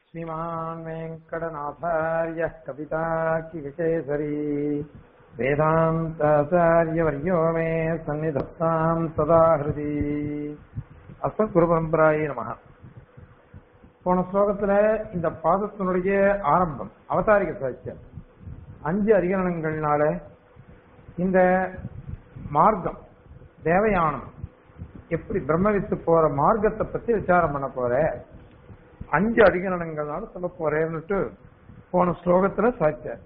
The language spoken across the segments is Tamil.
श्रीमान् वेङ्कटनाथार्यः कवितार्किविकेसरी वेदान्ताचार्यवर्यो मे सन्निधत्ताम् सदा हृदि அஸ்மத்குருபரம்பராயே நமக போன ஸ்லோகத்துல இந்த பாதத்தினுடைய ஆரம்பம் அவதாரிக சாட்சியம் அஞ்சு அதிகரணங்கள்னால இந்த மார்க்கம் தேவயானம் எப்படி பிரம்மவித்து போற மார்க்கத்தை பத்தி விசாரம் பண்ண போற அஞ்சு அதிகரணங்கள்னால சொல்ல போறேன்னுட்டு போன ஸ்லோகத்துல சாட்சியார்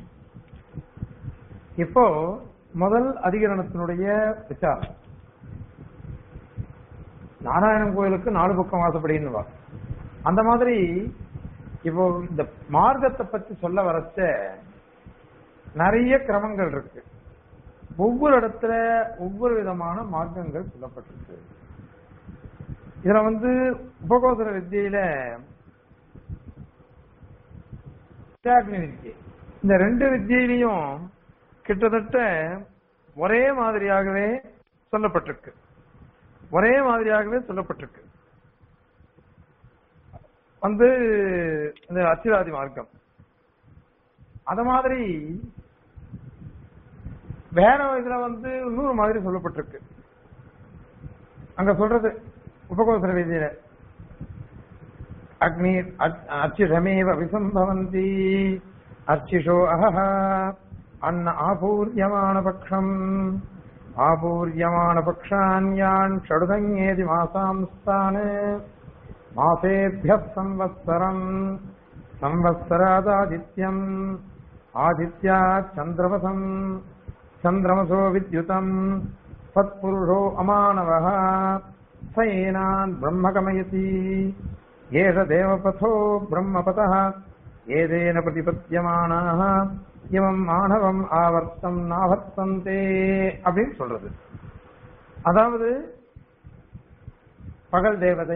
இப்போ முதல் அதிகரணத்தினுடைய விசாரம் நாராயணன் கோயிலுக்கு நாலு பக்கம் வாசப்படின்னு அந்த மாதிரி இப்போ இந்த மார்க்கத்தை பத்தி சொல்ல வரச்ச நிறைய கிரமங்கள் இருக்கு ஒவ்வொரு இடத்துல ஒவ்வொரு விதமான மார்க்கங்கள் சொல்லப்பட்டிருக்கு இதுல வந்து உபகோசர வித்தியில வித்யை இந்த ரெண்டு வித்தியிலையும் கிட்டத்தட்ட ஒரே மாதிரியாகவே சொல்லப்பட்டிருக்கு ஒரே மாதிரியாகவே சொல்லப்பட்டிருக்கு வந்து இந்த அச்சிராதி மார்க்கம் அத மாதிரி வேற இதுல வந்து இன்னொரு மாதிரி சொல்லப்பட்டிருக்கு அங்க சொல்றது உபகோசர விதியில அக்னி அச்சிஷமேவ விசம்பவந்தி அர்ச்சிஷோ அஹ அன்ன ஆபூர்யமான பக்ஷம் ஆபூர்யமான பக்ஷான்யான் ஷடுதங்கேதி மாசாம்ஸ்தான் மாசேபிய சம்வத்சரம் संवत्सरादादित्यम् आदित्या चन्द्रमसम् चन्द्रमसो विद्युतम् सत्पुरुषो अमानवः स एनान् ब्रह्म गमयति एष देवपथो ब्रह्मपतः एतेन प्रतिपद्यमानाः இவம் மாணவம் ஆவர்த்தம் நாவர்த்தந்தே அப்படின்னு சொல்றது அதாவது பகல் தேவதை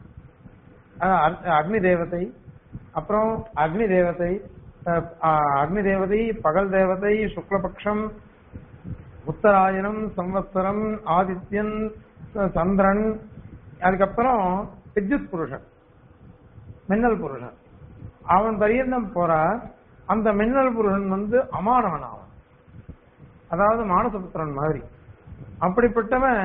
அக்னி தேவதை அப்புறம் அக்னி தேவதை அக்னி தேவதை பகல் தேவதை சுக்லபக்ஷம் உத்தராயணம் சம்வத்சரம் ஆதித்யன் சந்திரன் அதுக்கப்புறம் வித்யுத் புருஷன் மின்னல் புருஷன் அவன் பரியந்தம் போறா அந்த மின்னல் புருஷன் வந்து அமானவன் அவன் அதாவது மானசபுத்திரன் மாதிரி அப்படிப்பட்டவன்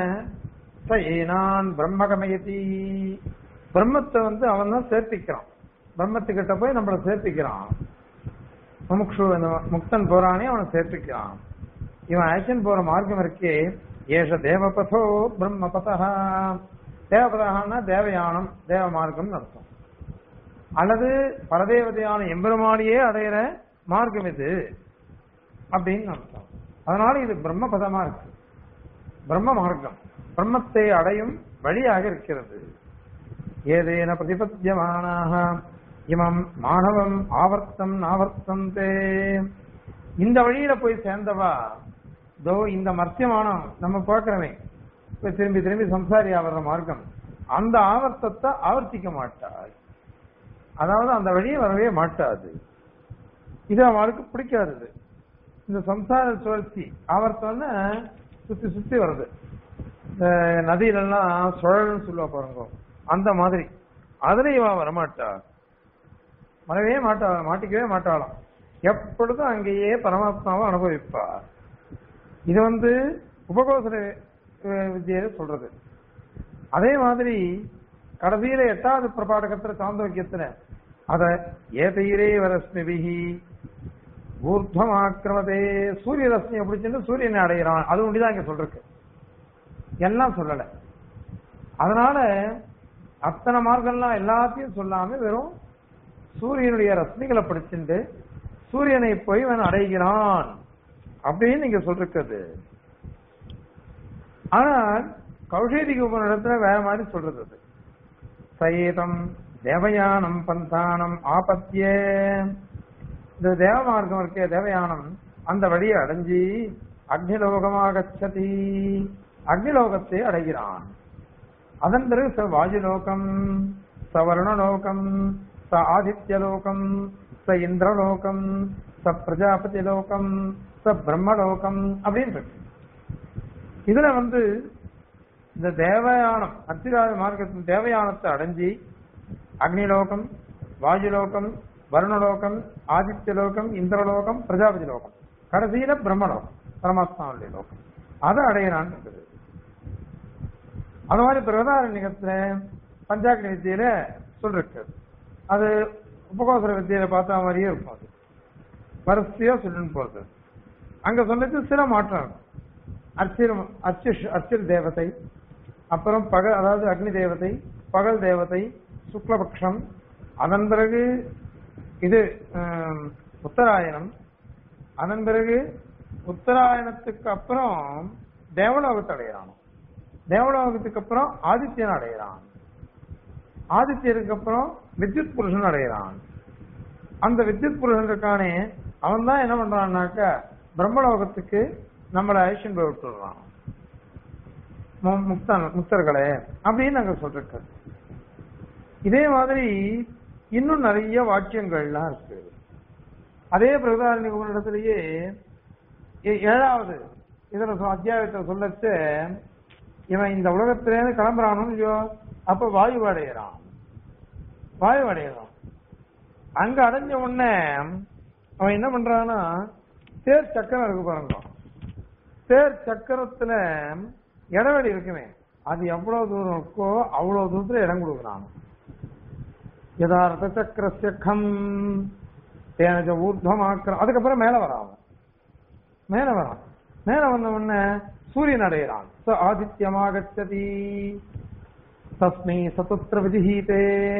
ஏனான் பிரம்மகமயதி பிரம்மத்தை வந்து அவன் தான் சேர்த்திக்கிறான் பிரம்மத்துக்கிட்ட போய் நம்மள சேர்த்துக்கிறான் முமுக்ஷு முக்தன் போறானே அவனை சேர்த்துக்கிறான் இவன் ஆக்ஷன் போற மார்க்கம் இருக்கே ஏஷ தேவபதோ பிரம்மபதா தேவபதான்னா தேவயானம் தேவ மார்க்கம் அர்த்தம் அல்லது பரதேவதையான எம்பெருமானியே அடையிற மார்க்கம் இது அப்படின்னு அர்த்தம் அதனால இது பிரம்மபதமா இருக்கு பிரம்ம மார்க்கம் பிரம்மத்தை அடையும் வழியாக இருக்கிறது ஏதேன பிரதிபத்தியமானாக இமம் மாணவம் ஆவர்த்தம் ஆவர்த்தந்தே இந்த வழியில போய் சேர்ந்தவா தோ இந்த மத்தியமானம் நம்ம பார்க்கிறவே இப்ப திரும்பி திரும்பி சம்சாரி ஆவற மார்க்கம் அந்த ஆவர்த்தத்தை ஆவர்த்திக்க மாட்டாள் அதாவது அந்த வழியை வரவே மாட்டாது இது அவளுக்கு பிடிக்காது இந்த சம்சார சுழற்சி ஆவர்த்தம்னு சுத்தி சுத்தி வருது இந்த நதியிலெல்லாம் சுழல்னு சொல்லுவா பாருங்க அந்த மாதிரி அதுல இவ வரமாட்டா வரவே மாட்டா மாட்டிக்கவே மாட்டாளாம் எப்பொழுதும் அங்கேயே பரமாத்மாவை அனுபவிப்பா இது வந்து உபகோசர வித்தியில சொல்றது அதே மாதிரி கடைசியில எட்டாவது பிரபாடகத்துல சாந்தோக்கியத்துல அத ஏதையிரே வரஸ்மிபிகி ஊர்துவம் ஆக்கிரமதே சூரிய ரஸ்மியை பிடிச்சிட்டு சூரியனை அடைகிறான் அது ஒண்டிதான் இங்க சொல்றக்கு எல்லாம் சொல்லல அதனால அத்தனை மார்க்கம்லாம் எல்லாத்தையும் சொல்லாம வெறும் சூரியனுடைய ரத்னிகளை படிச்சுட்டு சூரியனை போய் இவன் அடைகிறான் அப்படின்னு நீங்க சொல்றது ஆனால் கௌஷேதிக உபநிடத்துல வேற மாதிரி சொல்றது அது சயேதம் தேவயானம் பந்தானம் ஆபத்திய இந்த தேவ மார்க்கம் இருக்கே தேவயானம் அந்த வழியை அடைஞ்சி அக்னிலோகமாக கச்சதி அக்னிலோகத்தை அடைகிறான் அதன் பிறகு ச வாயுலோகம் ச வருணலோகம் ச ஆதித்யலோகம் ச இந்திரலோகம் ச பிரஜாபதி லோகம் ச பிரம்மலோகம் அப்படின்னு இருக்கு இதுல வந்து இந்த தேவயானம் அத்திராத மார்க்கத்தின் தேவயானத்தை அடைஞ்சி அக்னிலோகம் வாயுலோகம் வருணலோகம் ஆதித்யலோகம் இந்திரலோகம் பிரஜாபதி லோகம் கடைசியில பிரம்மலோகம் பரமாத்மாவுடைய லோகம் அதை அடையிறான்னு இருக்குது அது மாதிரி பிரகதாரண்யத்துல பஞ்சாக்னி வித்தியில சொல்லிருக்கு அது உபகோசர வித்தியில பார்த்த மாதிரியே இருக்கும் அது வரிசையா சொல்லின்னு போறது அங்க சொன்னது சில மாற்றம் இருக்கும் அர்ச்சிர் அர்ச்சிஷ் அர்ச்சிர் தேவதை அப்புறம் பகல் அதாவது அக்னி தேவதை பகல் தேவதை சுக்லபக்ஷம் அதன் பிறகு இது ஆம், உத்தராயணம் அதன் பிறகு உத்தராயணத்துக்கு அப்புறம் தேவலோகத்தை அடையிறான் தேவலோகத்துக்கு அப்புறம் ஆதித்யன் அடையிறான் ஆதித்யருக்கு அப்புறம் வித்யுத் புருஷன் அடையிறான் அந்த வித்யுத் புருஷன் இருக்கானே அவன் தான் என்ன பண்றான்னாக்க பிரம்மலோகத்துக்கு நம்மளை ஐஷன் போய் விட்டுடுறான் மு- முக்தன் முக்தர்களே அப்படின்னு நாங்க சொல்றோம் இதே மாதிரி இன்னும் நிறைய வாக்கியங்கள்லாம் இருக்கு அதே பிரகதாரணி இடத்துலயே ஏ- ஏழாவது இதுல சொ- அத்தியாயத்தை சொல்லச்சு இவன் இந்த உலகத்திலேருந்து கிளம்புறானு இல்லையோ அப்ப வாயு அடையிறான் வாயு அடையிறான் அங்க அடைஞ்ச உடனே அவன் என்ன பண்றான்னா தேர் சக்கரம் இருக்கு பாருங்க தேர் சக்கரத்துல இடைவெளி இருக்குமே அது எவ்வளவு தூரம் இருக்கோ அவ்வளவு தூரத்துல இடம் கொடுக்குறான் யதார்த்த சக்கரஸ்ய கம் தேனஜ ஊர்துவமாக்கிற அதுக்கப்புறம் மேல வரான் மேல வரான் மேல வந்த உடனே சூரியன் அடையிறான் ச ஆதித்யமாகச்சதி தஸ்மை சதுத்திர விதிஹீதே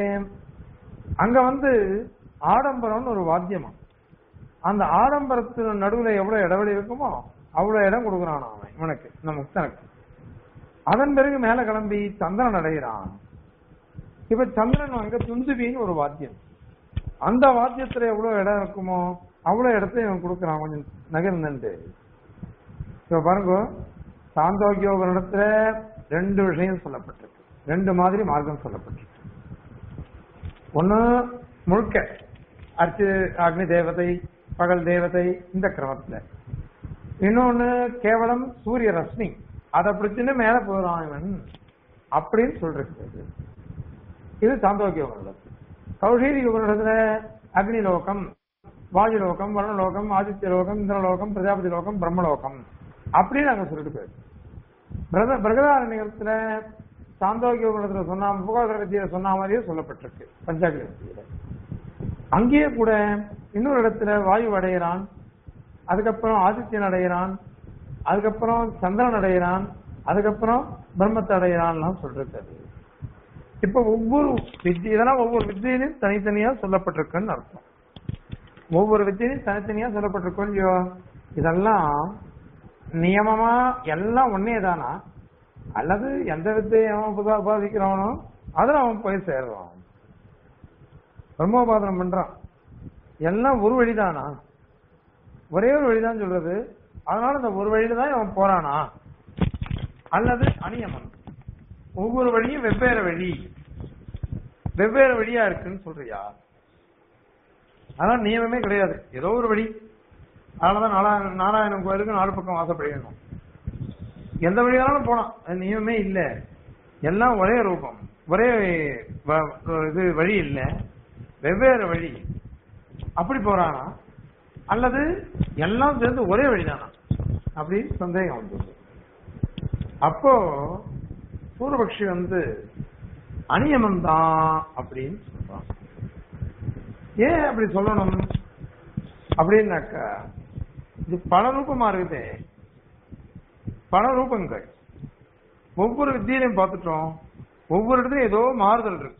அங்க வந்து ஆடம்பரம்னு ஒரு வாத்தியமா அந்த ஆடம்பரத்து நடுவுல எவ்வளவு இடைவெளி இருக்குமோ அவ்வளவு இடம் கொடுக்குறான் அவன் இவனுக்கு இந்த முக்தனுக்கு அதன் பிறகு மேல கிளம்பி சந்திரன் அடைகிறான் இப்ப சந்திரன் அங்க துந்துபின்னு ஒரு வாத்தியம் அந்த வாத்தியத்துல எவ்வளவு இடம் இருக்குமோ அவ்வளவு இடத்த இவன் கொடுக்குறான் கொஞ்சம் நகர்ந்துட்டு இப்ப பாருங்க சாந்தோக்கியோக இடத்துல ரெண்டு விஷயம் சொல்லப்பட்டிருக்கு ரெண்டு மாதிரி மார்க்கம் சொல்லப்பட்டிருக்கு ஒண்ணு முழுக்க அர்ச்சு அக்னி தேவதை பகல் தேவதை இந்த கிரமத்துல இன்னொன்னு கேவலம் சூரிய ரஷ்மி அதை பிடிச்சுன்னு மேல போறான் இவன் அப்படின்னு சொல்றது இது சாந்தோக்கிய உபநிடத்து கௌஷீரிக உபநிடத்துல அக்னி லோகம் வாயு லோகம் வருணலோகம் ஆதித்ய லோகம் இந்திரலோகம் பிரஜாபதி லோகம் பிரம்மலோகம் அப்படின்னு நாங்க சொல்லிட்டு போயிருக்கு பிரத பிரகதாரண்யத்துல சாந்தோக்கிய உபநிடத்துல சொன்ன உபகோதர வித்தியில சொன்ன மாதிரியே சொல்லப்பட்டிருக்கு பஞ்சாக்னி வித்தியில அங்கேயே கூட இன்னொரு இடத்துல வாயு அடையிறான் அதுக்கப்புறம் ஆதித்யன் அடையிறான் அதுக்கப்புறம் சந்திரன் அடையிறான் அதுக்கப்புறம் பிரம்மத்தை அடையிறான்லாம் சொல்றது இப்ப ஒவ்வொரு வித்தி இதெல்லாம் ஒவ்வொரு வித்தியிலும் தனித்தனியா சொல்லப்பட்டிருக்குன்னு அர்த்தம் ஒவ்வொரு வித்தியிலும் தனித்தனியா சொல்லப்பட்டிருக்கும் இல்லையோ இதெல்லாம் நியமமா எல்லாம் ஒன்னே தானா அல்லது எந்த வித்தையை அவன் புதா உபாதிக்கிறானோ அதுல அவன் போய் சேர்றான் பிரம்மோபாதனம் பண்றான் எல்லாம் ஒரு வழிதானா ஒரே ஒரு வழிதான் சொல்றது அதனால இந்த ஒரு வழியில தான் அவன் போறானா அல்லது அநியமன் ஒவ்வொரு வழியும் வெவ்வேறு வழி வெவ்வேறு வழியா இருக்குன்னு சொல்றியா அதனால நியமமே கிடையாது ஏதோ ஒரு வழி அதனாலதான் நாராயண நாராயணன் கோயிலுக்கு நாலு பக்கம் வாசப்படையணும் எந்த வழியாலும் போலாம் அது நியமமே இல்ல எல்லாம் ஒரே ரூபம் ஒரே வ- இது வழி இல்ல வெவ்வேறு வழி அப்படி போறானா அல்லது எல்லாம் சேர்ந்து ஒரே வழிதானா அப்படி சந்தேகம் வந்தது அப்போ பூர்வபக்ஷி வந்து அநியமம் தான் அப்படின்னு சொல்றான் ஏன் அப்படி சொல்லணும் அப்படின்னாக்கா இது பல ரூபமா இருக்குது பல ரூபங்கள் ஒவ்வொரு வித்தியிலையும் பார்த்துட்டோம் ஒவ்வொரு இடத்துலயும் ஏதோ மாறுதல் இருக்கு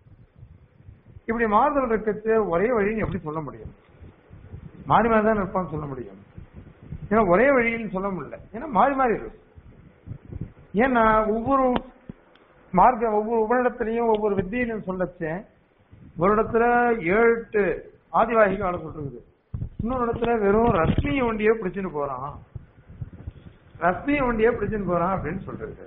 இப்படி மாறுதல் இருக்கிறது ஒரே வழின்னு எப்படி சொல்ல முடியும் மாறி மாறி தான் இருப்பான்னு சொல்ல முடியும் ஏன்னா ஒரே வழின்னு சொல்ல முடியல ஏன்னா மாறி மாறி இருக்கு ஏன்னா ஒவ்வொரு மார்க்க ஒவ்வொரு உபரிடத்திலையும் ஒவ்வொரு வித்தியிலையும் சொல்லச்சேன் ஒரு இடத்துல ஏழு எட்டு ஆதிவாசிகள் ஆள சொல்றது இன்னொரு இடத்துல வெறும் ரஷ்மி வண்டியை பிடிச்சிட்டு போறான் ரஷ்மி வண்டியை பிடிச்சிட்டு போறான் அப்படின்னு சொல்றது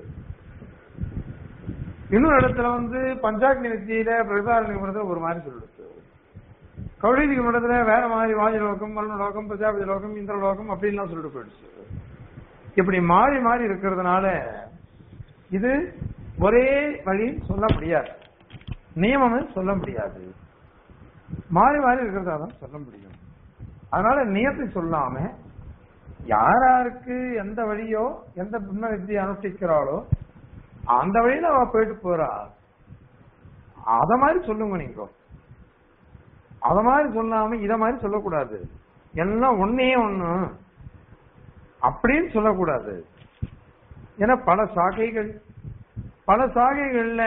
இன்னொரு இடத்துல வந்து பஞ்சாக்னி வித்தியில பிரதாரணி மடத்துல ஒரு மாதிரி சொல்லுது கௌழிதிக மடத்துல வேற மாதிரி வாயு லோகம் மரண லோகம் பிரஜாபதி லோகம் இந்திர லோகம் அப்படின்லாம் சொல்லிட்டு போயிடுச்சு இப்படி மாறி மாறி இருக்கிறதுனால இது ஒரே வழி சொல்ல முடியாது நியமம் சொல்ல முடியாது மாறி மாறி இருக்கிறதா தான் சொல்ல முடியும் அதனால நியத்தை சொல்லாம யார் யாருக்கு எந்த வழியோ எந்த பிரம்ம வித்தியை அனுஷ்டிக்கிறாளோ அந்த வழியில அவ போயிட்டு போறா அத மாதிரி சொல்லுங்க நீங்க அத மாதிரி சொல்லாம இத மாதிரி சொல்லக்கூடாது எல்லாம் ஒன்னே ஒண்ணு அப்படின்னு சொல்லக்கூடாது ஏன்னா பல சாகைகள் பல சாகைகள்ல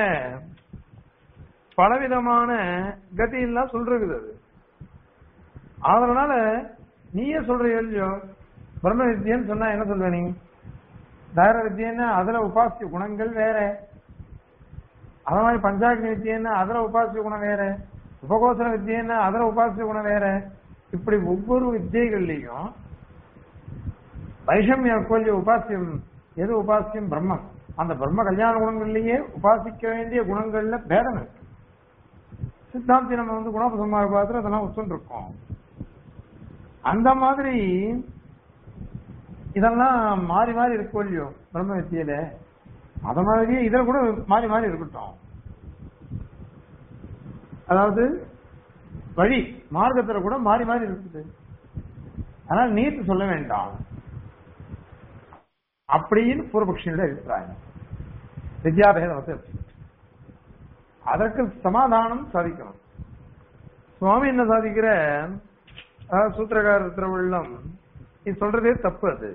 பலவிதமான கதியெல்லாம் சொல்றது அது அதனால நீயே சொல்ற இல்லையோ பிரம்ம வித்தியன்னு சொன்னா என்ன சொல்வ நீ தார வித்தியன்னா அதுல உபாசிய குணங்கள் வேற அத மாதிரி பஞ்சாக்னி வித்தியன்னா அதுல உபாசிய குணம் வேற உபகோசன வித்தியன்னா அதுல உபாசிய குணம் வேற இப்படி ஒவ்வொரு வித்தியகள்லயும் வைஷமிய கோல்ய உபாசியம் எது உபாசியம் பிரம்மம் அந்த பிரம்ம கல்யாண குணங்கள்லயே உபாசிக்க வேண்டிய குணங்கள்ல பேதம் இருக்கு சித்தாந்தி நம்ம வந்து குணோபசம்மார பாத்திரம் அதெல்லாம் ஒத்துன்னு இருக்கோம் அந்த மாதிரி இதெல்லாம் மாறி மாறி இருக்கும் இல்லையோ பிரம்ம வித்தியில அத மாதிரியே இதுல கூட மாறி மாறி இருக்கட்டும் அதாவது வழி மார்க்கத்துல கூட மாறி மாறி இருக்குது ஆனால் நீத்து சொல்ல வேண்டாம் அப்படின்னு பூர்வபக்ஷியோட அபிப்பிராயம் வித்யாபேதம் வந்து அதற்கு சமாதானம் சாதிக்கணும் சுவாமி என்ன சாதிக்கிற அதாவது சூத்திரகார திருவள்ளம் நீ சொல்றதே தப்பு அது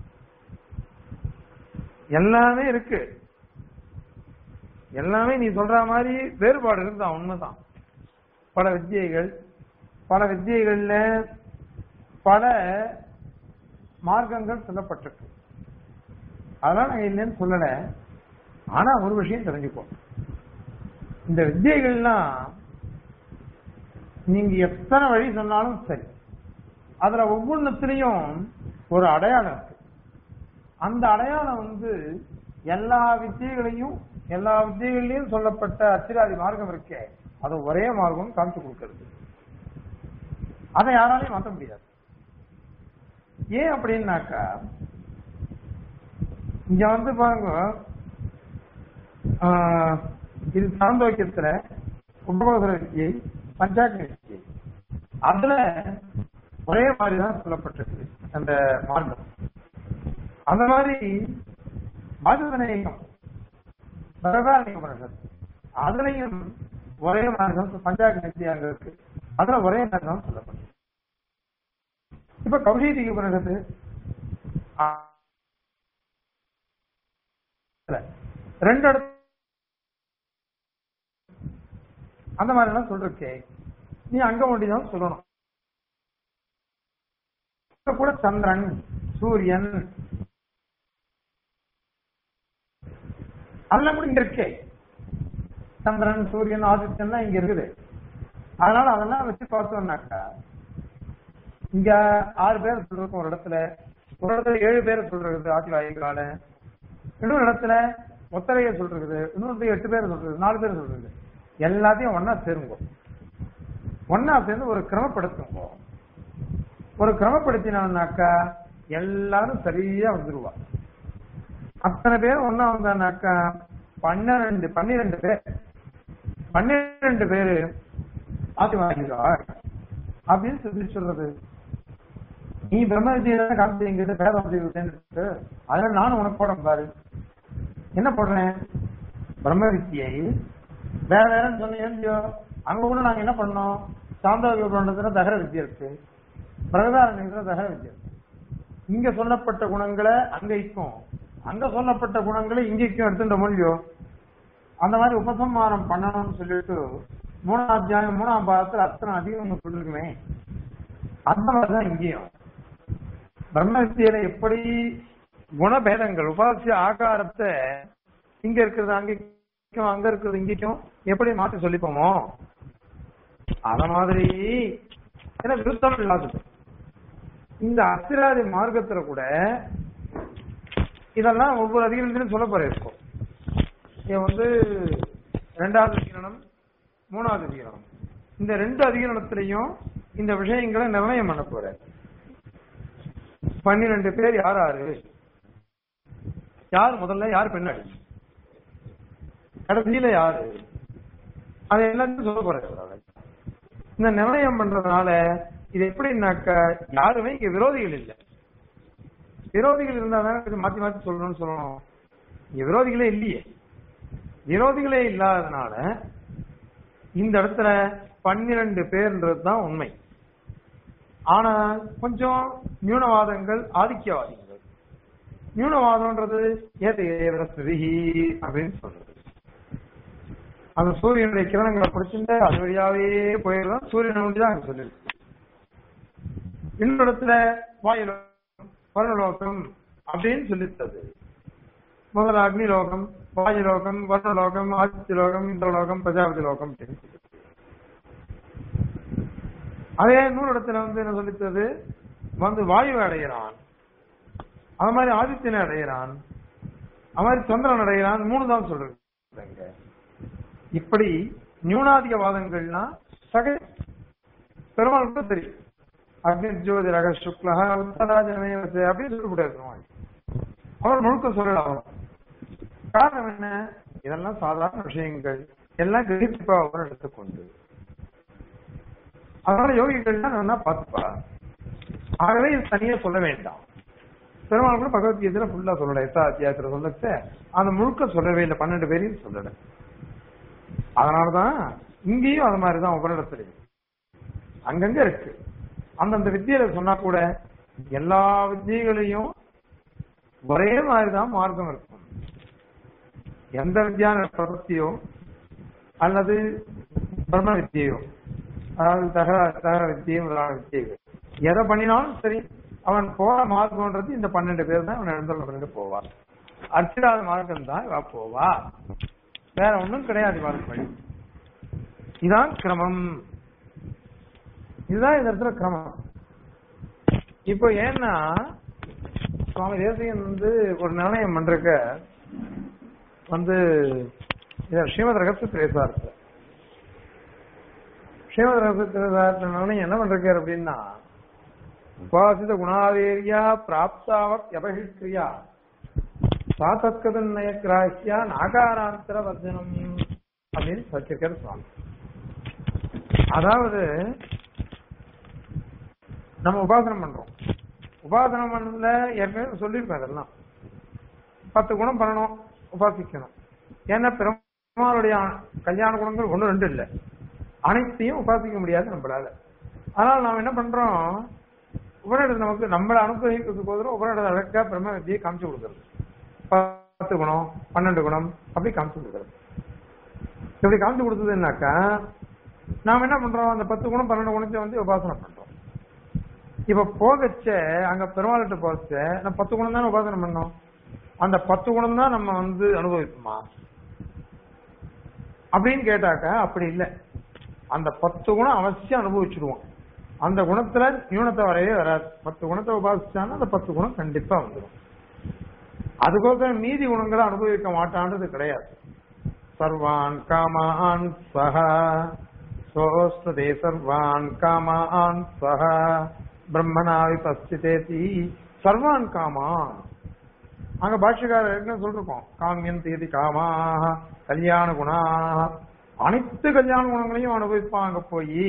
எல்லாமே இருக்கு எல்லாமே நீ சொல்ற மாதிரி வேறுபாடு இருந்தா உண்மைதான் பல வித்தியைகள் பல வித்தியைகள்ல பல மார்க்கங்கள் சொல்லப்பட்டிருக்கு அதெல்லாம் நாங்க இல்லைன்னு சொல்லல ஆனா ஒரு விஷயம் தெரிஞ்சுக்கோ இந்த வித்தியைகள்லாம் நீங்க எத்தனை வழி சொன்னாலும் சரி அதுல ஒவ்வொன்றுத்திலையும் ஒரு அடையாளம் இருக்கு அந்த அடையாளம் வந்து எல்லா வித்தியைகளையும் எல்லா வித்தியைகள்லயும் சொல்லப்பட்ட அச்சிராதி மார்க்கம் இருக்கே அது ஒரே மார்க்கம் காமிச்சு கொடுக்கிறது அதை யாராலையும் மாற்ற முடியாது ஏன் அப்படின்னாக்கா இங்க வந்து பாருங்க ஆஹ், இது சாந்தோக்கியத்துல உபகோதர வித்தியை பஞ்சாக்னி வித்தியை அதுல ஒரே மாதிரிதான் சொல்லப்பட்டிருக்கு அந்த மார்க்கம் அந்த மாதிரி பாஜதநேயம் பரதாரணிக உபனிஷத் அதுலயும் ஒரே மார்க்கம் பஞ்சாக்னி வித்தியை அங்க இருக்கு அதுல ஒரே மார்க்கம் சொல்லப்பட்டிருக்கு இப்ப கௌஷீதிக உபனிஷத்து ஆஹ், இல்ல. ரெண்டு இடத்து அந்த மாதிரி எல்லாம் சொல்றக்கே நீ அங்க ஒண்டிதான் சொல்லணும் இப்ப கூட சந்திரன் சூரியன் அதெல்லாம் கூட இங்க இருக்கே சந்திரன் சூரியன் ஆதித்யன் இங்க இருக்குது அதனால அதெல்லாம் வச்சு பார்த்தோம்னாக்கா இங்க ஆறு பேர் சொல்றோம் ஒரு இடத்துல ஒரு இடத்துல ஏழு பேர் சொல்றது ஆதிவாயுக்கால இன்னொரு இடத்துல ஒத்தரைய சொல்றது இன்னொரு எட்டு பேர் சொல்றது நாலு பேர் சொல்றது எல்லாத்தையும் ஒன்னா சேருங்க ஒன்னா சேர்ந்து ஒரு கிரமப்படுத்துங்க ஒரு கிரமப்படுத்தினாக்கா எல்லாரும் சரியா வந்துருவா அத்தனை பேர் ஒன்னா வந்தானாக்கா பன்னிரண்டு பன்னிரெண்டு பேர் பன்னிரெண்டு பேரு ஆதிவாசிகளா அப்படின்னு சொல்லி சொல்றது நீ பிரம்ம வித்தியை காமிச்சு எங்கிட்ட பேதம் விட்டேன்னு அதனால நானும் உனக்கு போடுறேன் பாரு என்ன போடுறேன் பிரம்ம வித்தியை வேற வேறன்னு சொன்னீங்க அங்க கூட நாங்க என்ன பண்ணோம் சாந்தோகிய தகர வித்தியை இருக்கு பிரகதாரண்யத்துல தகர வித்தியை இருக்கு இங்க சொல்லப்பட்ட குணங்களை அங்க இக்கும் அங்க சொல்லப்பட்ட குணங்களை இங்க இக்கும் எடுத்துட்ட மொழியோ அந்த மாதிரி உபசம்மானம் பண்ணணும்னு சொல்லிட்டு மூணாம் அத்தியாயம் மூணாம் பாதத்துல அத்தனை அதிகம் சொல்லிருக்குமே அந்த மாதிரிதான் இங்கேயும் பிரம்ம வித்தியில எப்படி குணபேதங்கள் உபாசிய ஆகாரத்தை இங்க இருக்கிறது அங்கேயும் அங்க இருக்கிறது இங்கேயும் எப்படி மாற்றி சொல்லிப்போமோ அத மாதிரி ஏன்னா விருத்தம் இல்லாதது இந்த அசிராதி மார்க்கத்துல கூட இதெல்லாம் ஒவ்வொரு அதிகாரத்திலும் சொல்ல போற இருக்கும் இது வந்து ரெண்டாவது அதிகரணம் மூணாவது அதிகரணம் இந்த ரெண்டு அதிகரணத்திலையும் இந்த விஷயங்களை நிர்ணயம் பண்ண போற பன்னிரண்டு பேர் யார் யாரு யார் முதல்ல யார் பின்னாடி கடைசியில யாரு அது எல்லாத்தையும் சொல்ல போறாரு அவரால. இந்த நிர்ணயம் பண்றதுனால இது எப்படின்னாக்க யாருமே இங்க விரோதிகள் இல்லை விரோதிகள் இருந்தா தானே கொஞ்சம் மாத்தி மாத்தி சொல்லணும்னு சொல்லணும் இங்க விரோதிகளே இல்லையே விரோதிகளே இல்லாததுனால இந்த இடத்துல பன்னிரண்டு பேர்ன்றது தான் உண்மை ஆனா கொஞ்சம் நியூனவாதங்கள் ஆதிக்கவாதிகள் நியூனவாதம்ன்றது ஏத்த ஏவரஸ்தி அப்படின்னு சொல்றது அந்த சூரியனுடைய கிரணங்களை பிடிச்சிட்டு அது வழியாவே போயிடலாம் சூரியனை நோக்கி தான் அங்க சொல்லிருக்கு இன்னொரு இடத்துல வாயுலோகம் வருணலோகம் அப்படின்னு சொல்லித்தது முதல்ல அக்னி லோகம் வாயு லோகம் வருணலோகம் ஆதித்ய லோகம் இந்திரலோகம் பிரஜாபதி லோகம் அப்படின்னு சொல்லி. அதே இன்னொரு இடத்துல வந்து என்ன சொல்லித்தது வந்து வாயு அடைகிறான் அது மாதிரி ஆதித்யனை அடைகிறான் அது மாதிரி சந்திரன் அடைகிறான் மூணு தான் சொல்றது இங்க. இப்படி நியூனாதிகவாதங்கள்னா சக பெருமாள் கூட தெரியும் அக்னி ஜோதி ரக சுக்லா உத்தராஜனமே வச்சு அப்படின்னு சொல்லக்கூடாது பெருமாள் அவர் முழுக்க சொல்லலாம் காரணம் என்ன இதெல்லாம் சாதாரண விஷயங்கள் எல்லாம் கிரகிப்பா அவர் எடுத்துக்கொண்டு அதனால யோகிகள்லாம் நல்லா பார்த்துப்பா ஆகவே இது தனியா சொல்ல வேண்டாம் பெருமாள் கூட பகவத்கீதையில ஃபுல்லா சொல்லல எத்தா அத்தியாயத்துல சொல்லச்ச அந்த முழுக்க சொல்லவே இல்லை பன்னெண்டு பேரையும் சொல்லல அதனாலதான் இங்கேயும் அது மாதிரிதான் உபரிடத்துலயும் அங்கங்க இருக்கு அந்தந்த வித்தியில சொன்னா கூட எல்லா வித்தியைகளையும் ஒரே மாதிரிதான் மார்க்கம் இருக்கும் எந்த வித்தியான பிரபத்தியோ அல்லது பிரம்ம வித்தியையோ அதாவது தகர தகர வித்தியை முதலான வித்தியைகள் எதை பண்ணினாலும் சரி அவன் போற மார்க்கம்ன்றது இந்த பன்னெண்டு பேர் தான் அவன் எழுந்தருள் பண்ணிட்டு போவார் அர்ச்சிடாத மார்க்கம் தான் இவா போவா வேற ஒண்ணும் கிடையாது இவாளுக்கு வழி இதான் கிரமம் இதுதான் இந்த இடத்துல கிரமம் இப்போ ஏன்னா சுவாமி தேசிகன் வந்து ஒரு நிர்ணயம் பண்றக்க வந்து இத ஸ்ரீமத் ரகசிய பேசாரு ஸ்ரீமத் ரகசிய நிர்ணயம் என்ன பண்றாரு அப்படின்னா உபாசித குணாதேரியா பிராப்தாவத் யபகிக்ரியா சாத்தத்கதன் நயக்கிராஹ்யா நாகாராந்தர வர்ஜனம் அப்படின்னு வச்சிருக்காரு சுவாமி அதாவது நம்ம உபாசனம் பண்றோம் உபாசனம் பண்ணல ஏற்கனவே சொல்லியிருக்கோம் அதெல்லாம் பத்து குணம் பண்ணணும் உபாசிக்கணும் ஏன்னா பெருமாளுடைய கல்யாண குணங்கள் ஒண்ணு ரெண்டு இல்ல அனைத்தையும் உபாசிக்க முடியாது நம்மளால அதனால நாம் என்ன பண்றோம் உபநிடத்தை நமக்கு நம்மளை அனுகிரகிக்கிறதுக்கு போதும் உபநிடத்தை அழகா பிரம்ம வித்தியை காமிச்சு கொடுக்குறது பத்து குணம் பன்னெண்டு குணம் அப்படி காமிச்சு கொடுக்குறது இப்படி காமிச்சு கொடுத்ததுன்னாக்கா நாம என்ன பண்றோம் அந்த பத்து குணம் பன்னெண்டு குணத்தை வந்து உபாசனை பண்றோம் இப்ப போகச்ச அங்க பெருமாள்கிட்ட போகச்ச நம்ம பத்து குணம் தானே உபாசனை பண்ணோம் அந்த பத்து குணம் தான் நம்ம வந்து அனுபவிப்போமா அப்படின்னு கேட்டாக்கா அப்படி இல்லை அந்த பத்து குணம் அவசியம் அனுபவிச்சிருவோம் அந்த குணத்துல நியூனத்தை வரையே வராது பத்து குணத்தை உபாசிச்சான்னா அந்த பத்து குணம் கண்டிப்பா வந்துடும் அதுக்கோசரம் மீதி குணங்களை அனுபவிக்க மாட்டான்றது கிடையாது சர்வான் காமான் சஹ சோஸ்தே சர்வான் காமான் சஹ பிரம்மனா விபஸ்திதேதி சர்வான் காமான் அங்க பாஷ்யக்காரர் ஏற்கனவே சொல்லிருக்கோம் காமியன் தேதி காமாக கல்யாண குணா அனைத்து கல்யாண குணங்களையும் அனுபவிப்பான் அங்க போய்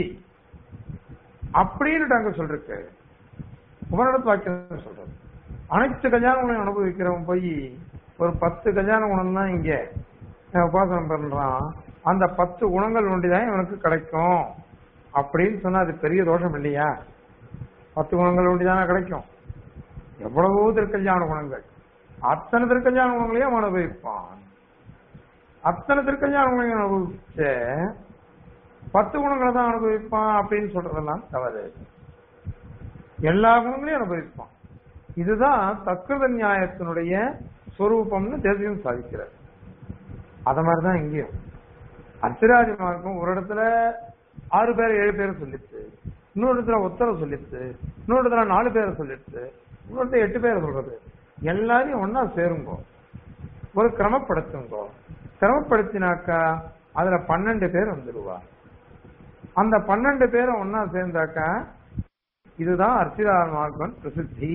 அப்படின்னு அங்க சொல்லிருக்கு உபரிடத்து வாக்கியம் சொல்றது அனைத்து கல்யாண குணம் அனுபவிக்கிறவன் போய் ஒரு பத்து கல்யாண குணம் தான் இங்க அஹ், உபாசனம் பண்றான் அந்த பத்து குணங்கள் ஒன்றிதான் இவனுக்கு கிடைக்கும் அப்படின்னு சொன்னா அது பெரிய தோஷம் இல்லையா பத்து குணங்கள் ஒன்றிதானே கிடைக்கும் எவ்வளவோ திருக்கல்யாண குணங்கள் அத்தனை திருக்கல்யாண குணங்களையும் அவன் அனுபவிப்பான் அத்தனை திருக்கல்யாண குணங்களையும் அனுபவிச்ச பத்து குணங்களை தான் அனுபவிப்பான் அப்படின்னு சொல்றதெல்லாம் தவறு எல்லா குணங்களையும் அனுபவிப்பான் இதுதான் தக்கிருத நியாயத்தினுடைய ஸ்வரூபம்னு தேசியம் சாதிக்கிறார் அத மாதிரிதான் இங்கேயும் அத்திராஜ மார்க்கம் ஒரு இடத்துல ஆறு பேர் ஏழு பேர் சொல்லிச்சு இன்னொரு இடத்துல ஒத்தரை சொல்லிச்சு இன்னொரு இடத்துல நாலு பேரை சொல்லிச்சு இன்னொரு இடத்துல எட்டு பேரை சொல்றது எல்லாரையும் ஒன்னா சேருங்கோ ஒரு கிரமப்படுத்துங்கோ கிரமப்படுத்தினாக்கா அதுல பன்னெண்டு பேர் வந்துடுவா அந்த பன்னெண்டு பேரும் ஒன்னா சேர்ந்தாக்கா இதுதான் அர்ச்சிதார மார்க்கம் பிரசித்தி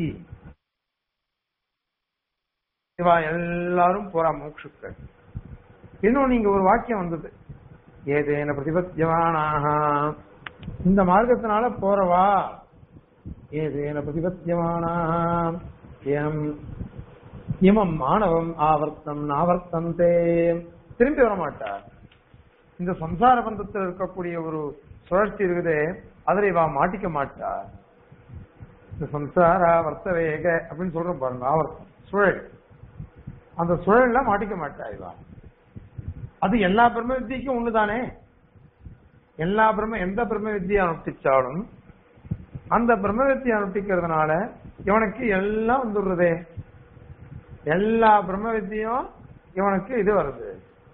இவா எல்லாரும் போறா மோட்சுக்கள் இன்னும் நீங்க ஒரு வாக்கியம் வந்தது ஏதேன பிரதிபத்தியமானாக இந்த மார்க்கத்தினால போறவா ஏதேன பிரதிபத்தியமானா எம் இமம் மாணவம் ஆவர்த்தம் ஆவர்த்தந்தே திரும்பி வர மாட்டார் இந்த சம்சார பந்தத்தில் இருக்கக்கூடிய ஒரு சுழற்சி இருக்குதே அதில் இவா மாட்டிக்க மாட்டார் இந்த சம்சார வர்த்த வேக அப்படின்னு சொல்றோம் பாருங்க ஆவர்த்தம் சுழல் அந்த சுழல்ல மாட்டிக்க மாட்டா இவா அது எல்லா பிரம்ம வித்தியக்கும் ஒண்ணுதானே எல்லா பிரம்ம எந்த பிரம்ம வித்தியை அனுஷ்டிச்சாலும் அந்த பிரம்ம வித்தியை அனுஷ்டிக்கிறதுனால இவனுக்கு எல்லாம் வந்துடுறதே எல்லா பிரம்ம வித்தியும் இவனுக்கு இது வருது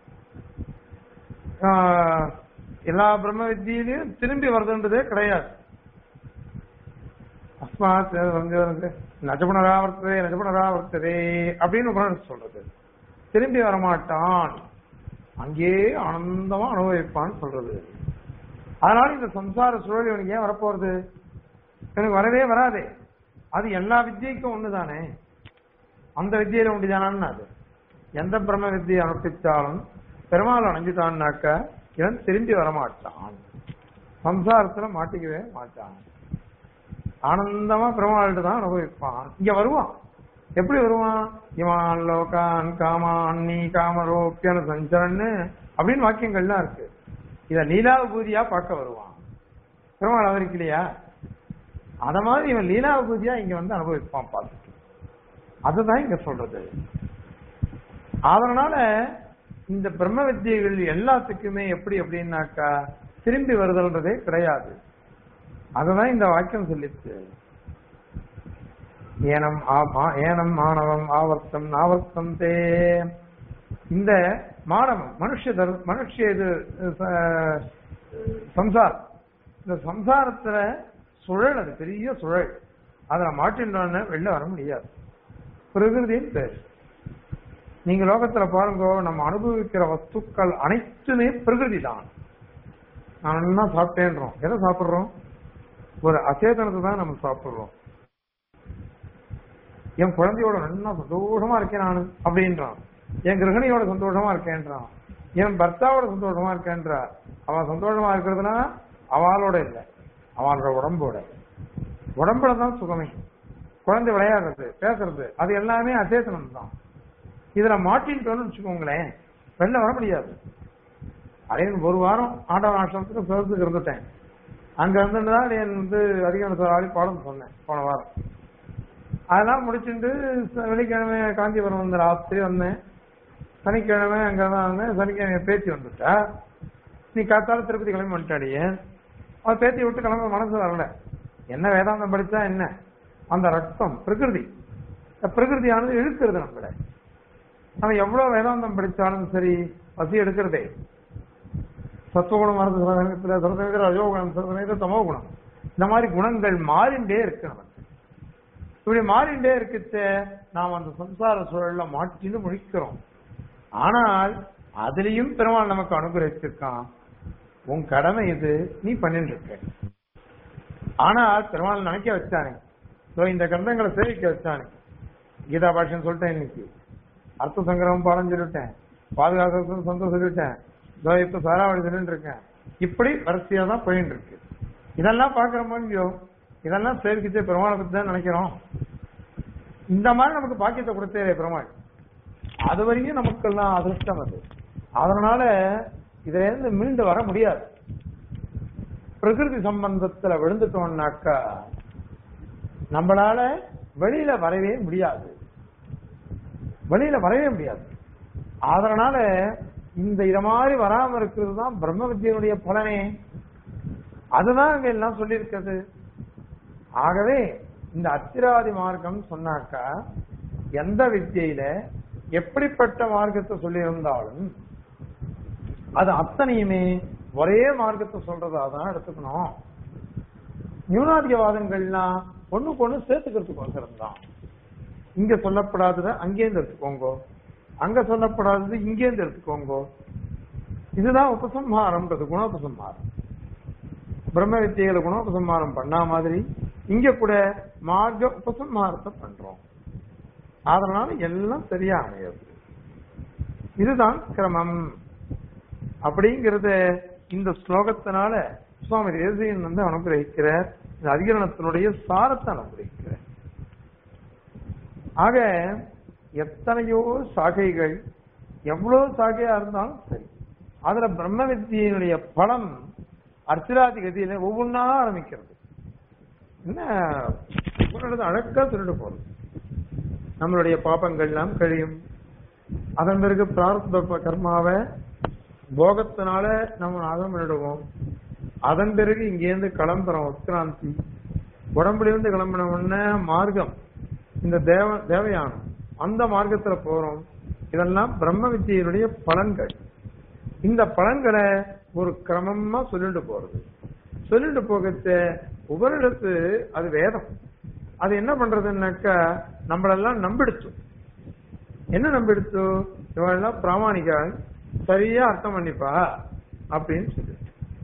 ஆஹ், எல்லா பிரம்ம வித்தியிலையும் திரும்பி வருதுன்றதே கிடையாது அஸ்மாத் வந்து வந்து நஜபுணராவர்த்ததே நஜபுணராவர்த்ததே அப்படின்னு உபநிஷத்து சொல்றது திரும்பி வரமாட்டான் அங்கேயே ஆனந்தமா அனுபவிப்பான்னு சொல்றது அதனால இந்த சம்சார சூழல் இவனுக்கு ஏன் வரப்போறது எனக்கு வரவே வராதே அது எல்லா வித்தியைக்கும் ஒண்ணுதானே அந்த வித்தியில ஒன்றுதானான்னு அது எந்த பிரம்ம வித்தியை அனுஷ்டிச்சாலும் பெருமாள் அணைஞ்சிட்டான்னாக்க இவன் திரும்பி வரமாட்டான் சம்சாரத்துல மாட்டிக்கவே மாட்டான் ஆனந்தமா பெருமாள்கிட்ட தான் அனுபவிப்பான் இங்க வருவான் எப்படி வருவான் இமான் லோகான் காமான் நீ காமரோப்பியன சஞ்சரன்னு அப்படின்னு வாக்கியங்கள்லாம் இருக்கு இத லீலாபூதியா பார்க்க வருவான் பெருமாள் அவருக்கு இல்லையா அத மாதிரி இவன் லீலாபூதியா இங்க வந்து அனுபவிப்பான் பார்த்துட்டு அதுதான் இங்க சொல்றது அதனால இந்த பிரம்ம வித்தியைகள் எல்லாத்துக்குமே எப்படி அப்படின்னாக்கா திரும்பி வருதல்ன்றதே கிடையாது அதுதான் இந்த வாக்கியம் சொல்லிச்சு ஏனம் ஆ- ஏனம் மாணவம் ஆவர்த்தம் ஆவர்த்தம் தே இந்த மாணவம் மனுஷ தர்- மனுஷ இது அஹ், சம்சாரம் இந்த சம்சாரத்துல சுழல் அது பெரிய சுழல் அதுல மாட்டின்றோன்னு வெளில வர முடியாது பிரகிருதின்னு பேர் நீங்க லோகத்துல பாருங்க நம்ம அனுபவிக்கிற வஸ்துக்கள் அனைத்துமே பிரகிருதி தான் நான் என்ன சாப்பிட்டேன்றோம் எதை சாப்பிடுறோம் ஒரு அச்சேதனத்தை தான் நம்ம சாப்பிடுறோம் என் குழந்தையோட நல்லா சந்தோஷமா இருக்கேன் நானு அப்படின்றான் என் கிரகணியோட சந்தோஷமா இருக்கேன்றான் என் பர்த்தாவோட சந்தோஷமா இருக்கேன்றா அவன் சந்தோஷமா இருக்கிறதுனா அவளோட இல்ல அவளோட உடம்போட உடம்புல தான் சுகமே குழந்தை விளையாடுறது பேசுறது அது எல்லாமே அச்சேதனம் தான் இதுல மாட்டின்ட்டோம்னு வச்சுக்கோங்களேன் வெளில வர முடியாது அதே ஒரு வாரம் ஆண்டவன் ஆசிரமத்துக்கு சிவத்துக்கு இருந்துட்டேன் அங்க இருந்துட்டு தான் என் வந்து அதிகம் ஆடி பாடம் சொன்னேன் போன வாரம் அதெல்லாம் முடிச்சுட்டு ச- வெள்ளிக்கிழமை காஞ்சிபுரம் வந்து ராத்திரி வந்தேன் சனிக்கிழமை அங்க தான் வந்தேன் சனிக்கிழமை பேத்தி வந்துட்டா நீ காத்தால திருப்பதி கிளம்பி வந்துட்டாடியே அவன் பேத்தி விட்டு கிளம்ப மனசு வரல என்ன வேதாந்தம் படிச்சா என்ன அந்த ரத்தம் பிரகிருதி இந்த பிரகிருதியானது இழுக்கிறது நம்மள நம்ம எவ்வளவு வேதாந்தம் படிச்சாலும் சரி பசி எடுக்கிறதே சத்துவகுணம் வரது சில சமயத்துல சில சமயத்துல ரஜோகுணம் சில சமயத்துல தமோ குணம் இந்த மாதிரி குணங்கள் மாறிண்டே இருக்கு நமக்கு இப்படி மாறிண்டே இருக்கிறத நாம் அந்த சம்சார சூழல்ல மாட்டின்னு முழிக்கிறோம் ஆனால் அதுலயும் பெருமாள் நமக்கு அனுகிரகிச்சிருக்கான் உன் கடமை இது நீ பண்ணிட்டு இருக்க ஆனால் பெருமாள் நினைக்க வச்சானே இதோ இந்த கண்டங்களை சேவிக்க வச்சானே கீதா பாஷன் சொல்லிட்டேன் இன்னைக்கு அர்த்த சங்கிரமம் பாடம் சொல்லிட்டேன் பாதுகாப்பு சந்தோஷம் சொல்லிட்டேன் இதோ இப்ப சாராவளி சொல்லிட்டு இருக்கேன் இப்படி வரிசையா தான் போயிட்டு இருக்கு இதெல்லாம் பாக்குற இல்லையோ இதெல்லாம் சேவிக்கிச்சே பெருமாளை பத்தி தான் நினைக்கிறோம் இந்த மாதிரி நமக்கு பாக்கியத்தை கொடுத்தே பெருமாள் அது வரைக்கும் நமக்கெல்லாம் அதிர்ஷ்டம் அது அதனால இதுல இருந்து மீண்டு வர முடியாது பிரகிருதி சம்பந்தத்துல விழுந்துட்டோம்னாக்கா நம்மளால வெளியில வரவே முடியாது வெளியில வரவே முடியாது அதனால இந்த இத மாதிரி வராம இருக்கிறது தான் பிரம்ம வித்தியனுடைய பலனே அதுதான் அங்க எல்லாம் சொல்லியிருக்கிறது ஆகவே இந்த அத்திராதி மார்க்கம் சொன்னாக்கா எந்த வித்தியில எப்படிப்பட்ட மார்க்கத்தை சொல்லியிருந்தாலும் அது அத்தனையுமே ஒரே மார்க்கத்தை சொல்றதா தான் எடுத்துக்கணும் நியூனாதிகவாதங்கள்லாம் ஒண்ணுக்கு ஒண்ணு சேர்த்துக்கிறதுக்கு தான் இங்க சொல்லப்படாதத அங்கேருந்து எடுத்துக்கோங்க அங்க சொல்லப்படாதது இங்கேருந்து எடுத்துக்கோங்க இதுதான் உபசம்ஹாரம்ன்றது குணோபசம்ஹாரம் பிரம்ம வித்தியைகளை குணோபசம்ஹாரம் பண்ணா மாதிரி இங்க கூட மார்க்க உபசம்ஹாரத்தை பண்றோம் அதனால எல்லாம் சரியா அமையாது இதுதான் கிரமம் அப்படிங்கறத இந்த ஸ்லோகத்தினால சுவாமி தேசியன் வந்து அனுகிரகிக்கிறார் இந்த அதிகரணத்தினுடைய சாரத்தை அனுகிரகிக்கிறார் ஆக எத்தனையோ சாகைகள் எவ்வளவு சாகையா இருந்தாலும் சரி அதுல பிரம்ம வித்தியினுடைய பலம் அர்ச்சராதி கதியில ஒவ்வொன்றா ஆரம்பிக்கிறது என்ன ஒவ்வொரு அழகா சொல்லிட்டு போறது நம்மளுடைய பாப்பங்கள்லாம் கழியும் அதன் பிறகு பிரார்த்த கர்மாவை போகத்தினால நம்ம நாதம் பண்ணிடுவோம் அதன் பிறகு இங்கேருந்து கிளம்புறோம் உத்கிராந்தி உடம்புல இருந்து கிளம்பின உடனே மார்க்கம் இந்த தேவ தேவயானம் அந்த மார்க்கத்துல போறோம் இதெல்லாம் பிரம்ம வித்தியினுடைய பலன்கள் இந்த பலன்களை ஒரு கிரமமா சொல்லிட்டு போறது சொல்லிட்டு போகச்ச உபரிடத்து அது வேதம் அது என்ன பண்றதுன்னாக்கா நம்மளெல்லாம் நம்பிடுச்சு என்ன நம்பிடுச்சு இவெல்லாம் பிராமணிக்கா சரியா அர்த்தம் பண்ணிப்பா அப்படின்னு சொல்லி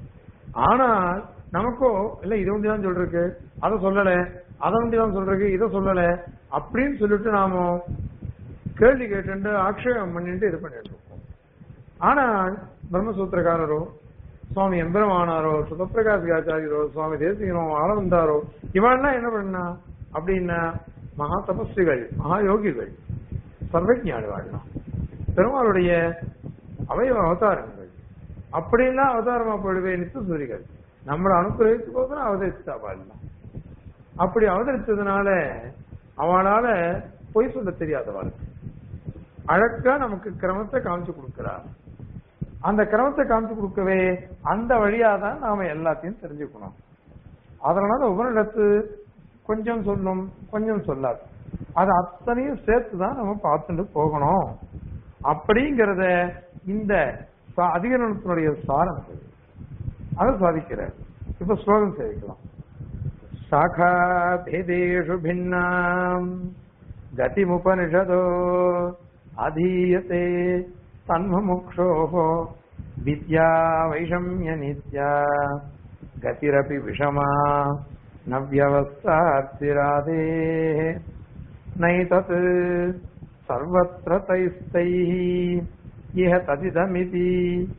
ஆனால் நமக்கோ இல்ல இது ஒண்டிதான் சொல்றதுக்கு அதை சொல்லல அதை ஒண்டிதான் சொல்றதுக்கு இதை சொல்லல அப்படின்னு சொல்லிட்டு நாம கேள்வி கேட்டு ஆக்ஷேபம் பண்ணிட்டு இது பண்ணிட்டு இருக்கோம் ஆனால் பிரம்மசூத்திரக்காரரோ சுவாமி எம்பெருமானாரோ சுதப்பிரகாசி ஆச்சாரியரோ சுவாமி தேசிகனோ ஆனந்தாரோ இவெல்லாம் என்ன பண்ணா அப்படின்னா மகா தபஸ்விகள் மகா யோகிகள் சர்வஜானி வாழலாம் பெருமாளுடைய அவயவ அவதாரங்கள் அப்படிலாம் அவதாரமா போயிடுவே நித்த சூரிகள் நம்மளை அனுப்புறதுக்கோசரம் அவதரிச்சா வாழலாம் அப்படி அவதரிச்சதுனால அவளால பொய் சொல்ல தெரியாதவாள் அழகா நமக்கு கிரமத்தை காமிச்சு கொடுக்கிறார் அந்த கிரமத்தை காமிச்சு கொடுக்கவே அந்த வழியா தான் நாம எல்லாத்தையும் தெரிஞ்சுக்கணும் அதனால உபனிடத்து கொஞ்சம் சொல்லும் கொஞ்சம் சொல்லாது அது அத்தனையும் சேர்த்து தான் நம்ம பார்த்துட்டு போகணும் அப்படிங்கறத இந்த சா- அதிகரணத்தினுடைய சாரம் இது. அதை சாதிக்கிறார் இப்ப ஸ்லோகம் சேவிக்கலாம் சாகா பேதேஷு பின்னாம் கதிமுபனிஷதோ அதீயते तन्मुक्षोः विद्या वैषम्य नित्या गतिरपि विषमा न व्यवस्थार्थिरादेः नैतत् सर्वत्र तैस्तैः इह तदिदमिति